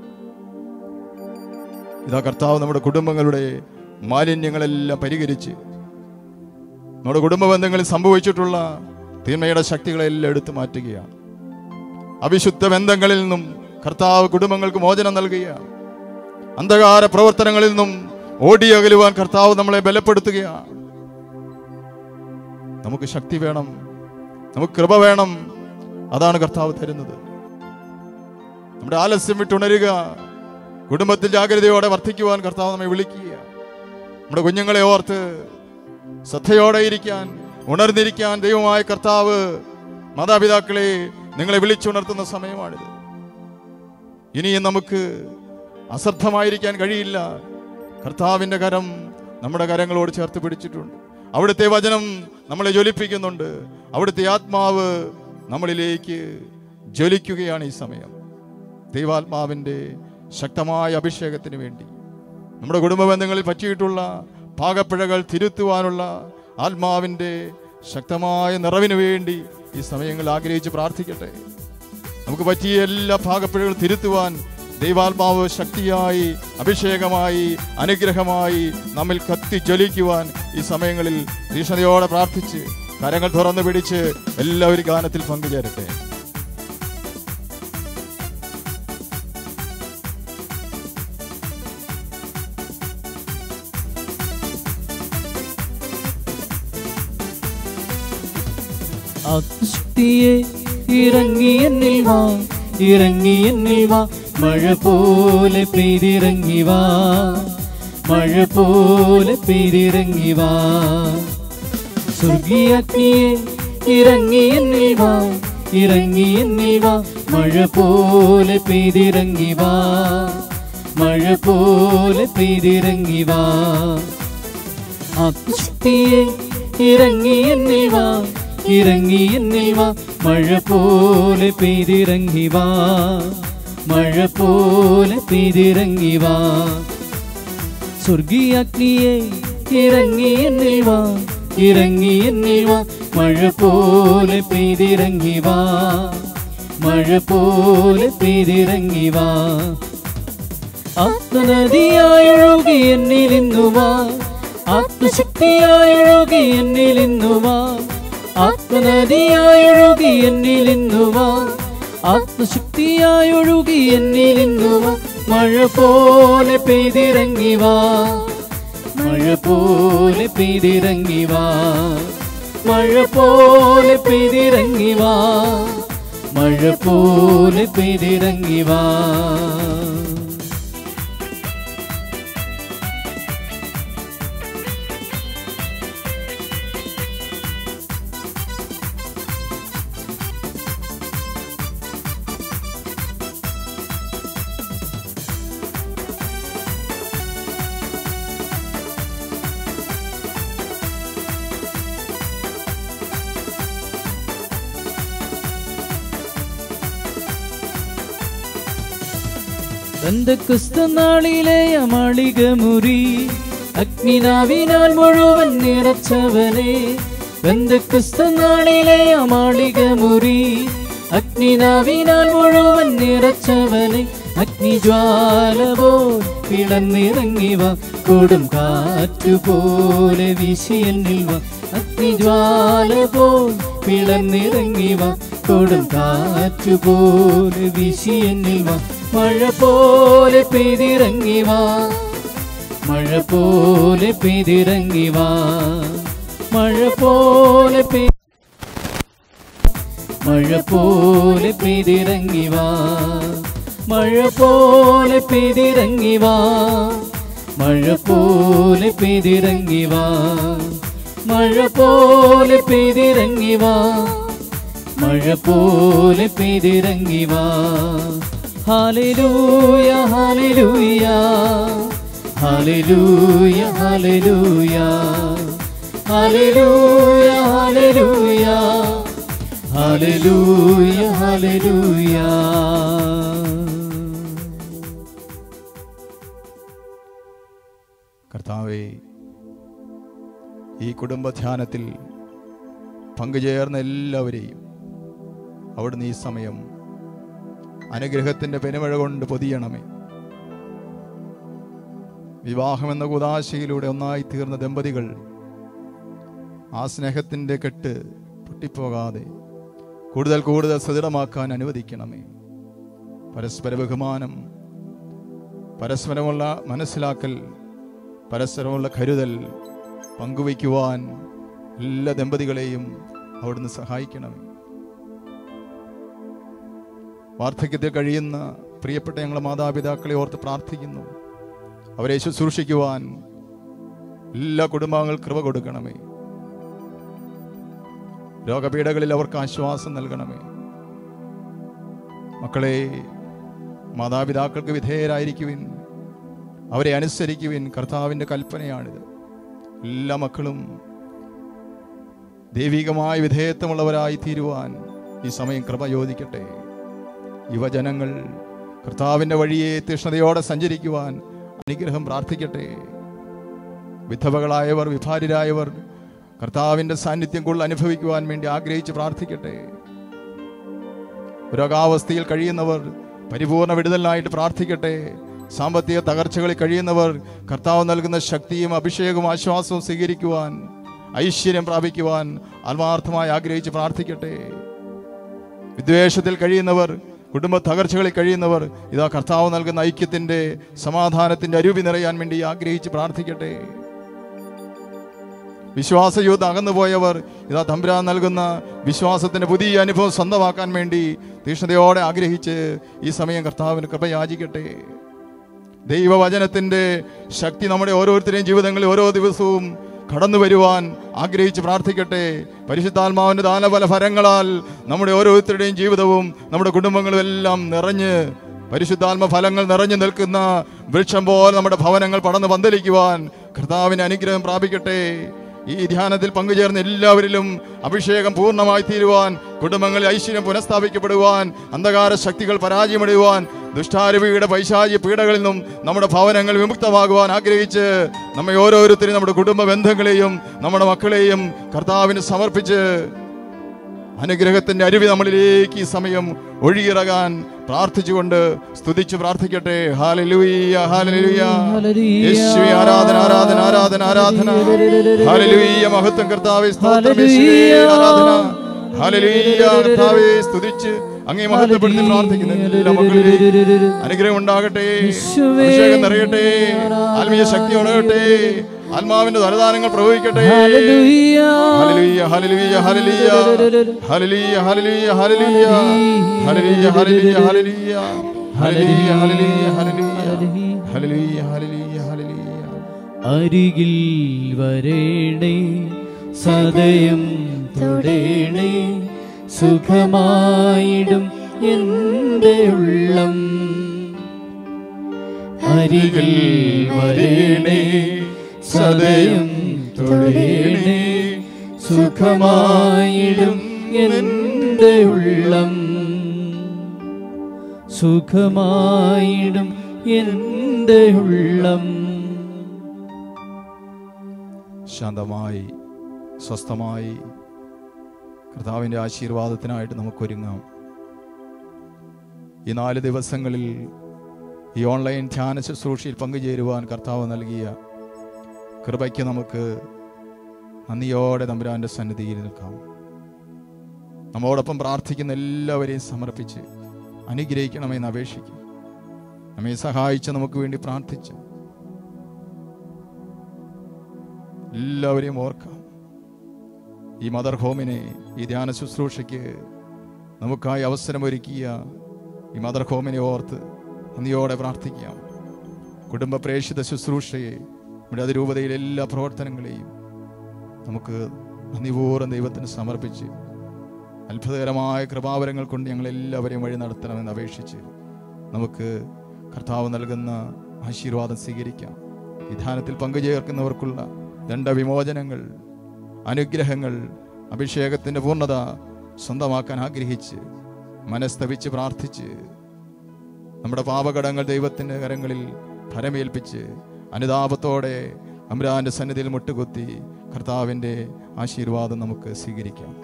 ഇതാ കർത്താവ് നമ്മുടെ കുടുംബങ്ങളുടെ മാലിന്യങ്ങളെല്ലാം പരിഹരിച്ച് നമ്മുടെ കുടുംബ ബന്ധങ്ങളിൽ സംഭവിച്ചിട്ടുള്ള തിന്മയുടെ ശക്തികളെല്ലാം എടുത്തു മാറ്റുകയാണ് അവിശുദ്ധ ബന്ധങ്ങളിൽ നിന്നും കർത്താവ് കുടുംബങ്ങൾക്ക് മോചനം നൽകുകയാണ് അന്ധകാര പ്രവർത്തനങ്ങളിൽ നിന്നും ഓടിയകലുവാൻ കർത്താവ് നമ്മളെ ബലപ്പെടുത്തുകയാണ് നമുക്ക് ശക്തി വേണം നമുക്ക് കൃപ വേണം അതാണ് കർത്താവ് തരുന്നത് നമ്മുടെ ആലസ്യം വിട്ടുണരുക കുടുംബത്തിൽ ജാഗ്രതയോടെ വർദ്ധിക്കുവാൻ കർത്താവ് നമ്മെ വിളിക്കുക നമ്മുടെ കുഞ്ഞുങ്ങളെ ഓർത്ത് ശ്രദ്ധയോടെ ഇരിക്കാൻ ഉണർന്നിരിക്കാൻ ദൈവമായ കർത്താവ് മാതാപിതാക്കളെ നിങ്ങളെ വിളിച്ചുണർത്തുന്ന സമയമാണിത് ഇനിയും നമുക്ക് അശ്രദ്ധമായിരിക്കാൻ കഴിയില്ല കർത്താവിന്റെ കരം നമ്മുടെ കരങ്ങളോട് ചേർത്ത് പിടിച്ചിട്ടുണ്ട് അവിടുത്തെ വചനം നമ്മളെ ജ്വലിപ്പിക്കുന്നുണ്ട് അവിടുത്തെ ആത്മാവ് നമ്മളിലേക്ക് ജ്വലിക്കുകയാണ് ഈ സമയം ദൈവാത്മാവിൻ്റെ ശക്തമായ അഭിഷേകത്തിന് വേണ്ടി നമ്മുടെ കുടുംബ ബന്ധങ്ങളിൽ പറ്റിയിട്ടുള്ള പാകപ്പിഴകൾ തിരുത്തുവാനുള്ള ആത്മാവിൻ്റെ ശക്തമായ നിറവിന് വേണ്ടി ഈ സമയങ്ങളിൽ ആഗ്രഹിച്ച് പ്രാർത്ഥിക്കട്ടെ നമുക്ക് പറ്റിയ എല്ലാ ഭാഗപ്പിഴകളും തിരുത്തുവാൻ ദൈവാത്മാവ് ശക്തിയായി അഭിഷേകമായി അനുഗ്രഹമായി നമ്മിൽ കത്തി ജ്വലിക്കുവാൻ ഈ സമയങ്ങളിൽ തീഷ്ണതയോടെ പ്രാർത്ഥിച്ച് കരങ്ങൾ തുറന്നു പിടിച്ച് എല്ലാവരും ഗാനത്തിൽ പങ്കുചേരട്ടെ ആത്മശക്തിയെ ഇറങ്ങി എന്നിൽ വാ ഇറങ്ങി എന്നിൽ വാ മഴ പോലെ പെയ്തിറങ്ങി വാ മഴ പോലെ പെയ്തിറങ്ങി വാ സ്വർഗീയഗ്നിയെ ഇറങ്ങി എന്നിൽ വാ ഇറങ്ങി എന്നിൽ വാ മഴ പോലെ പെയ്തിറങ്ങി വാ മഴ പോലെ പെയ്തിറങ്ങി വാ ആത്മശക്തിയെ ഇറങ്ങി എന്നിൽ വാ ഇറങ്ങി എന്നിൽ വാ മഴ പോലെ പെയ്തിറങ്ങി വാ മഴ പോലെ പെയ്തിറങ്ങി വാ സ്വർഗീയാഗ്നിയെ ഇറങ്ങി എന്നിൽ വാ ഇറങ്ങി എന്നിൽ വാ മഴ പോലെ പെയ്തിറങ്ങി വാ മഴ പോലെ പെയ്തിറങ്ങി വാ ആത്മനദിയായൊഴുകി എന്നിൽ ഇന്നുവാ ആത്മശക്തിയായൊഴുകി എന്നിൽ ഇന്നുവാ ആത്മനദിയായൊഴുകി എന്നിൽ ഇന്നുവാ ആത്മശക്തിയായൊഴുകി എന്നിൽ ഇന്നുവാ മഴ പോലെ പെയ്തിറങ്ങി വാ മഴ പോലെ പെയ്തിറങ്ങി വാ മഴ പോലെ പെയ്തിറങ്ങി വാ മഴ പോലെ പെയ്തിറങ്ങി വാ ബന്ധക്രിസ്തനാളിലെ അമാളിക മുറി അഗ്നിനാവിനാൽ മുഴുവൻ നിറച്ചവനെ ബന്ധക്രിസ്തനാളിലെ അമാളിക മുറി അഗ്നിനാവിനാൽ മുഴുവൻ നിറച്ചവനെ അഗ്നിജ്വാല പോൽ പിളർന്നിറങ്ങി വാ കൊടും കാറ്റുപോലെ വീശിയെന്നിൽ വാ അഗ്നിജ്വാല പോൽ പിളർന്നിറങ്ങി വാ കൊടും കാറ്റുപോലെ വീശിയെന്നിൽ വാ മഴ പോലെ പെയ്തിറങ്ങി വാ മഴ പോലെ പെയ്തിറങ്ങി വാ മഴ പോലെ പെയ് മഴ പോലെ പെയ്തിറങ്ങി വാ മഴ പോലെ പെയ്തിറങ്ങി വാ മഴ പോലെ പെയ്തിറങ്ങി വാ മഴ പോലെ പെയ്തിറങ്ങി വാ മഴ പോലെ പെയ്തിറങ്ങി വാ ഹാലലൂയ ഹാലലൂയ ഹാലലൂയ ഹാലലൂയ ഹാലലൂയ ഹാലലൂയ ഹാലലൂയ ഹാലലൂയ കർത്താവേ ഈ കുടുംബ ധ്യാനത്തിൽ പങ്കുചേർന്ന എല്ലാവരെയും അവിടുന്ന് ഈ സമയം അനുഗ്രഹത്തിന്റെ പെരുമഴ കൊണ്ട് പൊതിയണമേ വിവാഹമെന്ന കുതാശയിലൂടെ ഒന്നായി തീർന്ന ദമ്പതികൾ ആ സ്നേഹത്തിന്റെ കെട്ട് പൊട്ടിപ്പോകാതെ കൂടുതൽ കൂടുതൽ സുദൃഢമാക്കാൻ അനുവദിക്കണമേ പരസ്പര ബഹുമാനം പരസ്പരമുള്ള മനസ്സിലാക്കൽ പരസ്പരമുള്ള കരുതൽ പങ്കുവയ്ക്കുവാൻ എല്ലാ ദമ്പതികളെയും അവിടുന്ന് സഹായിക്കണമേ വാർദ്ധക്യത്തിൽ കഴിയുന്ന പ്രിയപ്പെട്ട ഞങ്ങളുടെ മാതാപിതാക്കളെ ഓർത്ത് പ്രാർത്ഥിക്കുന്നു അവരെ ശുശ്രൂഷിക്കുവാൻ എല്ലാ കുടുംബാംഗങ്ങൾ കൃപ കൊടുക്കണമേ രോഗപീഠകളിൽ അവർക്ക് ആശ്വാസം നൽകണമേ മക്കളെ മാതാപിതാക്കൾക്ക് വിധേയരായിരിക്കുവിൻ അവരെ അനുസരിക്കുവിൻ കർത്താവിൻ്റെ കൽപ്പനയാണിത് എല്ലാ മക്കളും ദൈവികമായ വിധേയത്വമുള്ളവരായി തീരുവാൻ ഈ സമയം കൃപ യോജിക്കട്ടെ യുവജനങ്ങൾ കർത്താവിൻ്റെ വഴിയെ തീഷ്ണതയോടെ സഞ്ചരിക്കുവാൻ അനുഗ്രഹം പ്രാർത്ഥിക്കട്ടെ വിധവകളായവർ വിഭാര്യരായവർ കർത്താവിൻ്റെ സാന്നിധ്യം കൂടുതൽ അനുഭവിക്കുവാൻ വേണ്ടി ആഗ്രഹിച്ച് പ്രാർത്ഥിക്കട്ടെ രോഗാവസ്ഥയിൽ കഴിയുന്നവർ പരിപൂർണ വിടുതലിനായിട്ട് പ്രാർത്ഥിക്കട്ടെ സാമ്പത്തിക തകർച്ചകളിൽ കഴിയുന്നവർ കർത്താവ് നൽകുന്ന ശക്തിയും അഭിഷേകവും ആശ്വാസവും സ്വീകരിക്കുവാൻ ഐശ്വര്യം പ്രാപിക്കുവാൻ ആത്മാർത്ഥമായി ആഗ്രഹിച്ച് പ്രാർത്ഥിക്കട്ടെ വിദ്വേഷത്തിൽ കഴിയുന്നവർ കുടുംബ തകർച്ചകളിൽ കഴിയുന്നവർ ഇതാ കർത്താവ് നൽകുന്ന ഐക്യത്തിന്റെ സമാധാനത്തിന്റെ അരൂപി നിറയാൻ വേണ്ടി ആഗ്രഹിച്ച് പ്രാർത്ഥിക്കട്ടെ വിശ്വാസയൂത്ത് അകന്നുപോയവർ ഇതാ തമ്പുരാൻ നൽകുന്ന വിശ്വാസത്തിന്റെ പുതിയ അനുഭവം സ്വന്തമാക്കാൻ വേണ്ടി തീഷ്ണതയോടെ ആഗ്രഹിച്ച് ഈ സമയം കർത്താവിന് കൃപ യാചിക്കട്ടെ ദൈവവചനത്തിന്റെ ശക്തി നമ്മുടെ ഓരോരുത്തരുടെയും ജീവിതങ്ങളിൽ ഓരോ ദിവസവും കടന്നു വരുവാൻ ആഗ്രഹിച്ച് പ്രാർത്ഥിക്കട്ടെ പരിശുദ്ധാത്മാവിന്റെ ദാനഫല ഫലങ്ങളാൽ നമ്മുടെ ഓരോരുത്തരുടെയും ജീവിതവും നമ്മുടെ കുടുംബങ്ങളും എല്ലാം നിറഞ്ഞ് പരിശുദ്ധാത്മ ഫലങ്ങൾ നിറഞ്ഞു നിൽക്കുന്ന വൃക്ഷം പോലെ നമ്മുടെ ഭവനങ്ങൾ പടർന്ന് പന്തലിക്കുവാൻ കർത്താവിന് അനുഗ്രഹം പ്രാപിക്കട്ടെ ഈ ധ്യാനത്തിൽ പങ്കുചേർന്ന എല്ലാവരിലും അഭിഷേകം പൂർണ്ണമായി തീരുവാൻ കുടുംബങ്ങളിൽ ഐശ്വര്യം പുനഃസ്ഥാപിക്കപ്പെടുവാൻ അന്ധകാര ശക്തികൾ പരാജയമിടുവാൻ ദുഷ്ടാരൂപിയുടെ പൈശാചി പീഡകളിൽ നിന്നും നമ്മുടെ ഭവനങ്ങൾ വിമുക്തമാകുവാൻ ആഗ്രഹിച്ച് നമ്മെ ഓരോരുത്തരെയും നമ്മുടെ കുടുംബ ബന്ധങ്ങളെയും നമ്മുടെ മക്കളെയും കർത്താവിന് സമർപ്പിച്ച് അനുഗ്രഹത്തിന്റെ അരുവി നമ്മളിലേക്ക് ഈ സമയം ഒഴുകിയിറങ്ങാൻ പ്രാർത്ഥിച്ചുകൊണ്ട് സ്തുതിച്ച് പ്രാർത്ഥിക്കട്ടെ ഹാലലൂയ ഹാലലൂയ യേശുവേ ആരാധന ആരാധന ആരാധന ആരാധന ഹാലലൂയ മഹത്വം കർത്താവേ സ്തോത്രം യേശുവേ ആരാധന ഹാലലൂയ കർത്താവേ സ്തുതിച്ച് അങ്ങേ മഹത്വപ്പെടുത്തി പ്രാർത്ഥിക്കുന്ന എല്ലാ മക്കളിലേക്കും അനുഗ്രഹം ഉണ്ടാകട്ടെ അഭിഷേകം നിറയട്ടെ ആത്മീയ ശക്തി ഉണരട്ടെ ആത്മാവിന്റെ ധനദാനങ്ങൾ പ്രവഹിക്കട്ടെ ഹല്ലേലൂയ ഹല്ലേലൂയ ഹല്ലേലൂയ ഹല്ലേലൂയ ഹല്ലേലൂയ ഹല്ലേലൂയ ഹല്ലേലൂയ ഹല്ലേലൂയ ഹല്ലേലൂയ ഹല്ലേലൂയ ഹല്ലേലൂയ ഹല്ലേലൂയ ഹല്ലേലൂയ ഹല്ലേലൂയ ഹല്ലേലൂയ അരികിൽ വരേണേ സദയം തൊടേണേ സുഖമായിടും എൻ്റെ ഉള്ളം അരികിൽ വരേണേ സദയം തൊടേണേ സുഖമായിടും എൻ്റെ ഉള്ളം സുഖമായിടും എൻ്റെ ഉള്ളം ശാന്തമായി സ്വസ്ഥമായി കർത്താവിൻ്റെ ആശീർവാദത്തിനായിട്ട് നമുക്കൊരുങ്ങാം ഈ നാല് ദിവസങ്ങളിൽ ഈ ഓൺലൈൻ ധ്യാന ശുശ്രൂഷയിൽ പങ്കുചേരുവാൻ കർത്താവ് നൽകിയ കൃപയ്ക്ക് നമുക്ക് നന്ദിയോടെ തമ്പുരാൻ്റെ സന്നിധിയിൽ നിൽക്കാം നമ്മോടൊപ്പം പ്രാർത്ഥിക്കുന്ന എല്ലാവരെയും സമർപ്പിച്ച് അനുഗ്രഹിക്കണമെന്ന് അപേക്ഷിക്കും നമ്മെ സഹായിച്ച് നമുക്ക് വേണ്ടി പ്രാർത്ഥിച്ച് എല്ലാവരെയും ഓർക്കാം ഈ മദർ ഹോമിനെ ഈ ധ്യാന ശുശ്രൂഷയ്ക്ക് നമുക്കായി അവസരമൊരുക്കിയ ഈ മദർ ഹോമിനെ ഓർത്ത് നന്ദിയോടെ പ്രാർത്ഥിക്കാം കുടുംബ പ്രേക്ഷിത ശുശ്രൂഷയെ നമ്മുടെ അതിരൂപതയിലെ എല്ലാ പ്രവർത്തനങ്ങളെയും നമുക്ക് നന്ദിപൂർവ്വം ദൈവത്തിന് സമർപ്പിച്ച് അത്ഭുതകരമായ കൃപാവരങ്ങൾ കൊണ്ട് ഞങ്ങൾ എല്ലാവരെയും വഴി നടത്തണമെന്ന് അപേക്ഷിച്ച് നമുക്ക് കർത്താവ് നൽകുന്ന ആശീർവാദം സ്വീകരിക്കാം വിധാനത്തിൽ പങ്കുചേർക്കുന്നവർക്കുള്ള ദണ്ഡവിമോചനങ്ങൾ അനുഗ്രഹങ്ങൾ അഭിഷേകത്തിൻ്റെ പൂർണ്ണത സ്വന്തമാക്കാൻ ആഗ്രഹിച്ച് മനസ്തപിച്ച് പ്രാർത്ഥിച്ച് നമ്മുടെ പാപകടങ്ങൾ ദൈവത്തിൻ്റെ കരങ്ങളിൽ ഫലമേൽപ്പിച്ച് അനുതാപത്തോടെ അമ്രാന്റെ സന്നിധിയിൽ മുട്ടുകുത്തി കർത്താവിൻ്റെ ആശീർവാദം നമുക്ക് സ്വീകരിക്കാം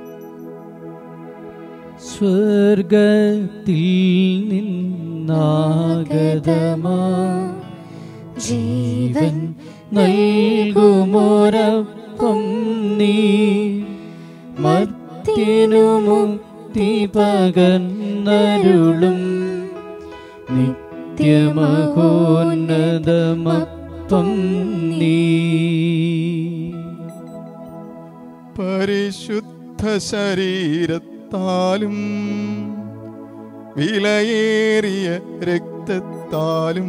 സ്വർഗത്തിൽ നിന്നാഗതമാ ജീവൻ നൽകുമോരപ്പം നീ മർത്യനു മുക്തി പകർന്നരുളും നിത്യമഹോന്നതമപ്പം നീ പരിശുദ്ധ ശരീരത്താലും വിലയേറിയ രക്തത്താലും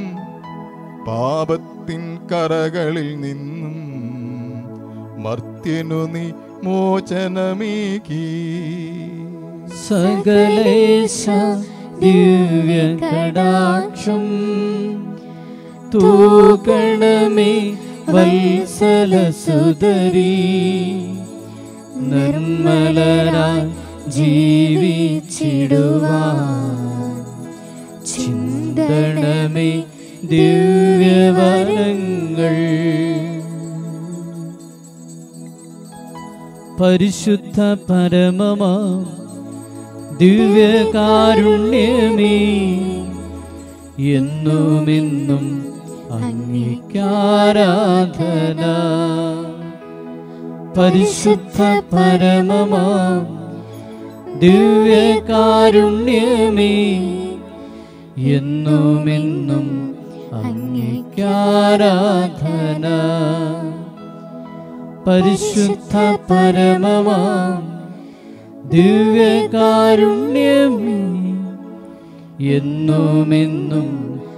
പാപത്തിൻ കറകളിൽ നിന്നും മർത്യനു നീ മോചനമേകി സകലേശ ദിവ്യ കടാക്ഷം തൂക്കണമേ വത്സല സുതരി നിർമ്മലരായി ജീവിച്ചിടുവാൻ ചിന്തണമേ ദിവ്യവരങ്ങൾ പരിശുദ്ധ പരമമാ ദിവ്യകാരുണ്യമേ എന്നുമെന്നും അംഗീകാരാധന പരിശുദ്ധ പരമമാ ദിവ്യകാരുണ്യമേ എന്നുമെന്നും അംഗീകാരാധന പരിശുദ്ധ പരമമാ ദിവ്യകാരുണ്യമേ എന്നുമെന്നും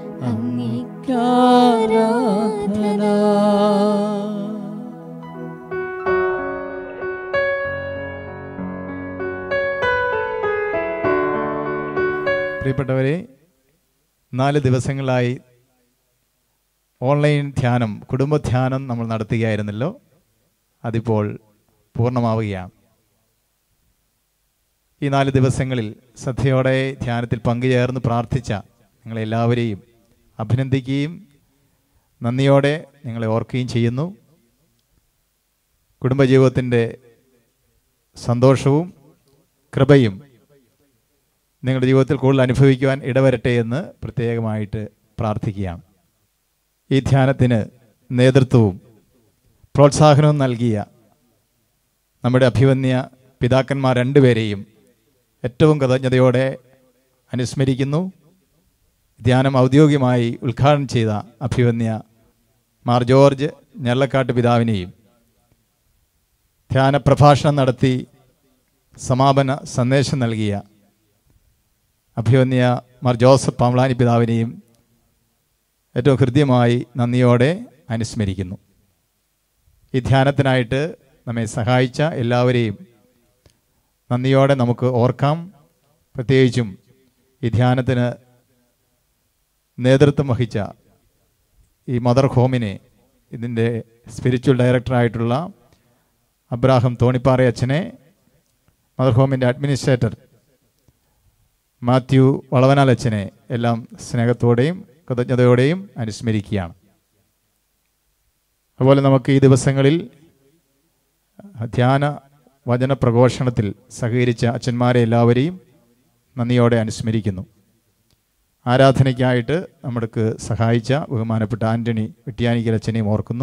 അംഗീകാരാധന പ്രിയപ്പെട്ടവരെ നാല് ദിവസങ്ങളായി ഓൺലൈൻ ധ്യാനം കുടുംബ ധ്യാനം നമ്മൾ നടത്തുകയായിരുന്നല്ലോ അതിപ്പോൾ പൂർണ്ണമാവുകയാണ് ഈ നാല് ദിവസങ്ങളിൽ ശ്രദ്ധയോടെ ധ്യാനത്തിൽ പങ്കുചേർന്ന് പ്രാർത്ഥിച്ച നിങ്ങളെല്ലാവരെയും അഭിനന്ദിക്കുകയും നന്ദിയോടെ നിങ്ങളെ ഓർക്കുകയും ചെയ്യുന്നു കുടുംബജീവിതത്തിൻ്റെ സന്തോഷവും കൃപയും നിങ്ങളുടെ ജീവിതത്തിൽ കൂടുതൽ അനുഭവിക്കുവാൻ ഇടവരട്ടെ എന്ന് പ്രത്യേകമായിട്ട് പ്രാർത്ഥിക്കുകയാണ് ഈ ധ്യാനത്തിന് നേതൃത്വവും പ്രോത്സാഹനവും നൽകിയ നമ്മുടെ അഭിവന്യ പിതാക്കന്മാർ രണ്ടുപേരെയും ഏറ്റവും കൃതജ്ഞതയോടെ അനുസ്മരിക്കുന്നു ധ്യാനം ഔദ്യോഗികമായി ഉദ്ഘാടനം ചെയ്ത അഭിവന്യ മാർ ജോർജ് ഞെള്ളക്കാട്ട് പിതാവിനെയും ധ്യാന പ്രഭാഷണം നടത്തി സമാപന സന്ദേശം നൽകിയ അഭിവന്യ മാർ ജോസഫ് പാമ്ലാനി പിതാവിനെയും ഏറ്റവും ഹൃദ്യമായി നന്ദിയോടെ അനുസ്മരിക്കുന്നു ഈ ധ്യാനത്തിനായിട്ട് നമ്മെ സഹായിച്ച എല്ലാവരെയും നന്ദിയോടെ നമുക്ക് ഓർക്കാം പ്രത്യേകിച്ചും ഈ ധ്യാനത്തിന് നേതൃത്വം വഹിച്ച ഈ മദർ ഹോമിനെ ഇതിൻ്റെ സ്പിരിച്വൽ ഡയറക്ടറായിട്ടുള്ള അബ്രാഹം തോണിപ്പാറ അച്ഛനെ മദർ ഹോമിൻ്റെ അഡ്മിനിസ്ട്രേറ്റർ മാത്യു വളവനാൽ അച്ഛനെ എല്ലാം സ്നേഹത്തോടെയും കൃതജ്ഞതയോടെയും അനുസ്മരിക്കുകയാണ് അതുപോലെ നമുക്ക് ഈ ദിവസങ്ങളിൽ ധ്യാന വചന പ്രഘോഷണത്തിൽ സഹകരിച്ച അച്ഛന്മാരെ എല്ലാവരെയും നന്ദിയോടെ അനുസ്മരിക്കുന്നു ആരാധനയ്ക്കായിട്ട് നമ്മൾക്ക് സഹായിച്ച ബഹുമാനപ്പെട്ട ആന്റണി വെട്ടിയാനിക്കൽ അച്ഛനെയും ഓർക്കുന്നു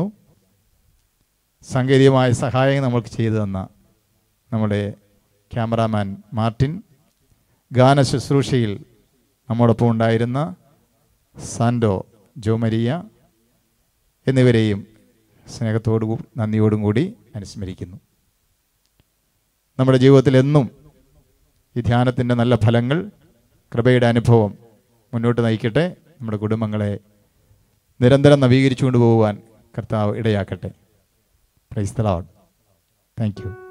സാങ്കേതികമായ സഹായം നമ്മൾക്ക് ചെയ്തു തന്ന നമ്മുടെ ക്യാമറാമാൻ മാർട്ടിൻ ഗാന ശുശ്രൂഷയിൽ നമ്മോടൊപ്പം ഉണ്ടായിരുന്ന സാൻഡോ ജോമരിയ എന്നിവരെയും സ്നേഹത്തോടും നന്ദിയോടും കൂടി അനുസ്മരിക്കുന്നു നമ്മുടെ ജീവിതത്തിൽ എന്നും ഈ ധ്യാനത്തിൻ്റെ നല്ല ഫലങ്ങൾ കൃപയുടെ അനുഭവം മുന്നോട്ട് നയിക്കട്ടെ നമ്മുടെ കുടുംബങ്ങളെ നിരന്തരം നവീകരിച്ചുകൊണ്ട് പോകുവാൻ കർത്താവ് ഇടയാക്കട്ടെ പ്രൈസ്തലാഡ് താങ്ക് യു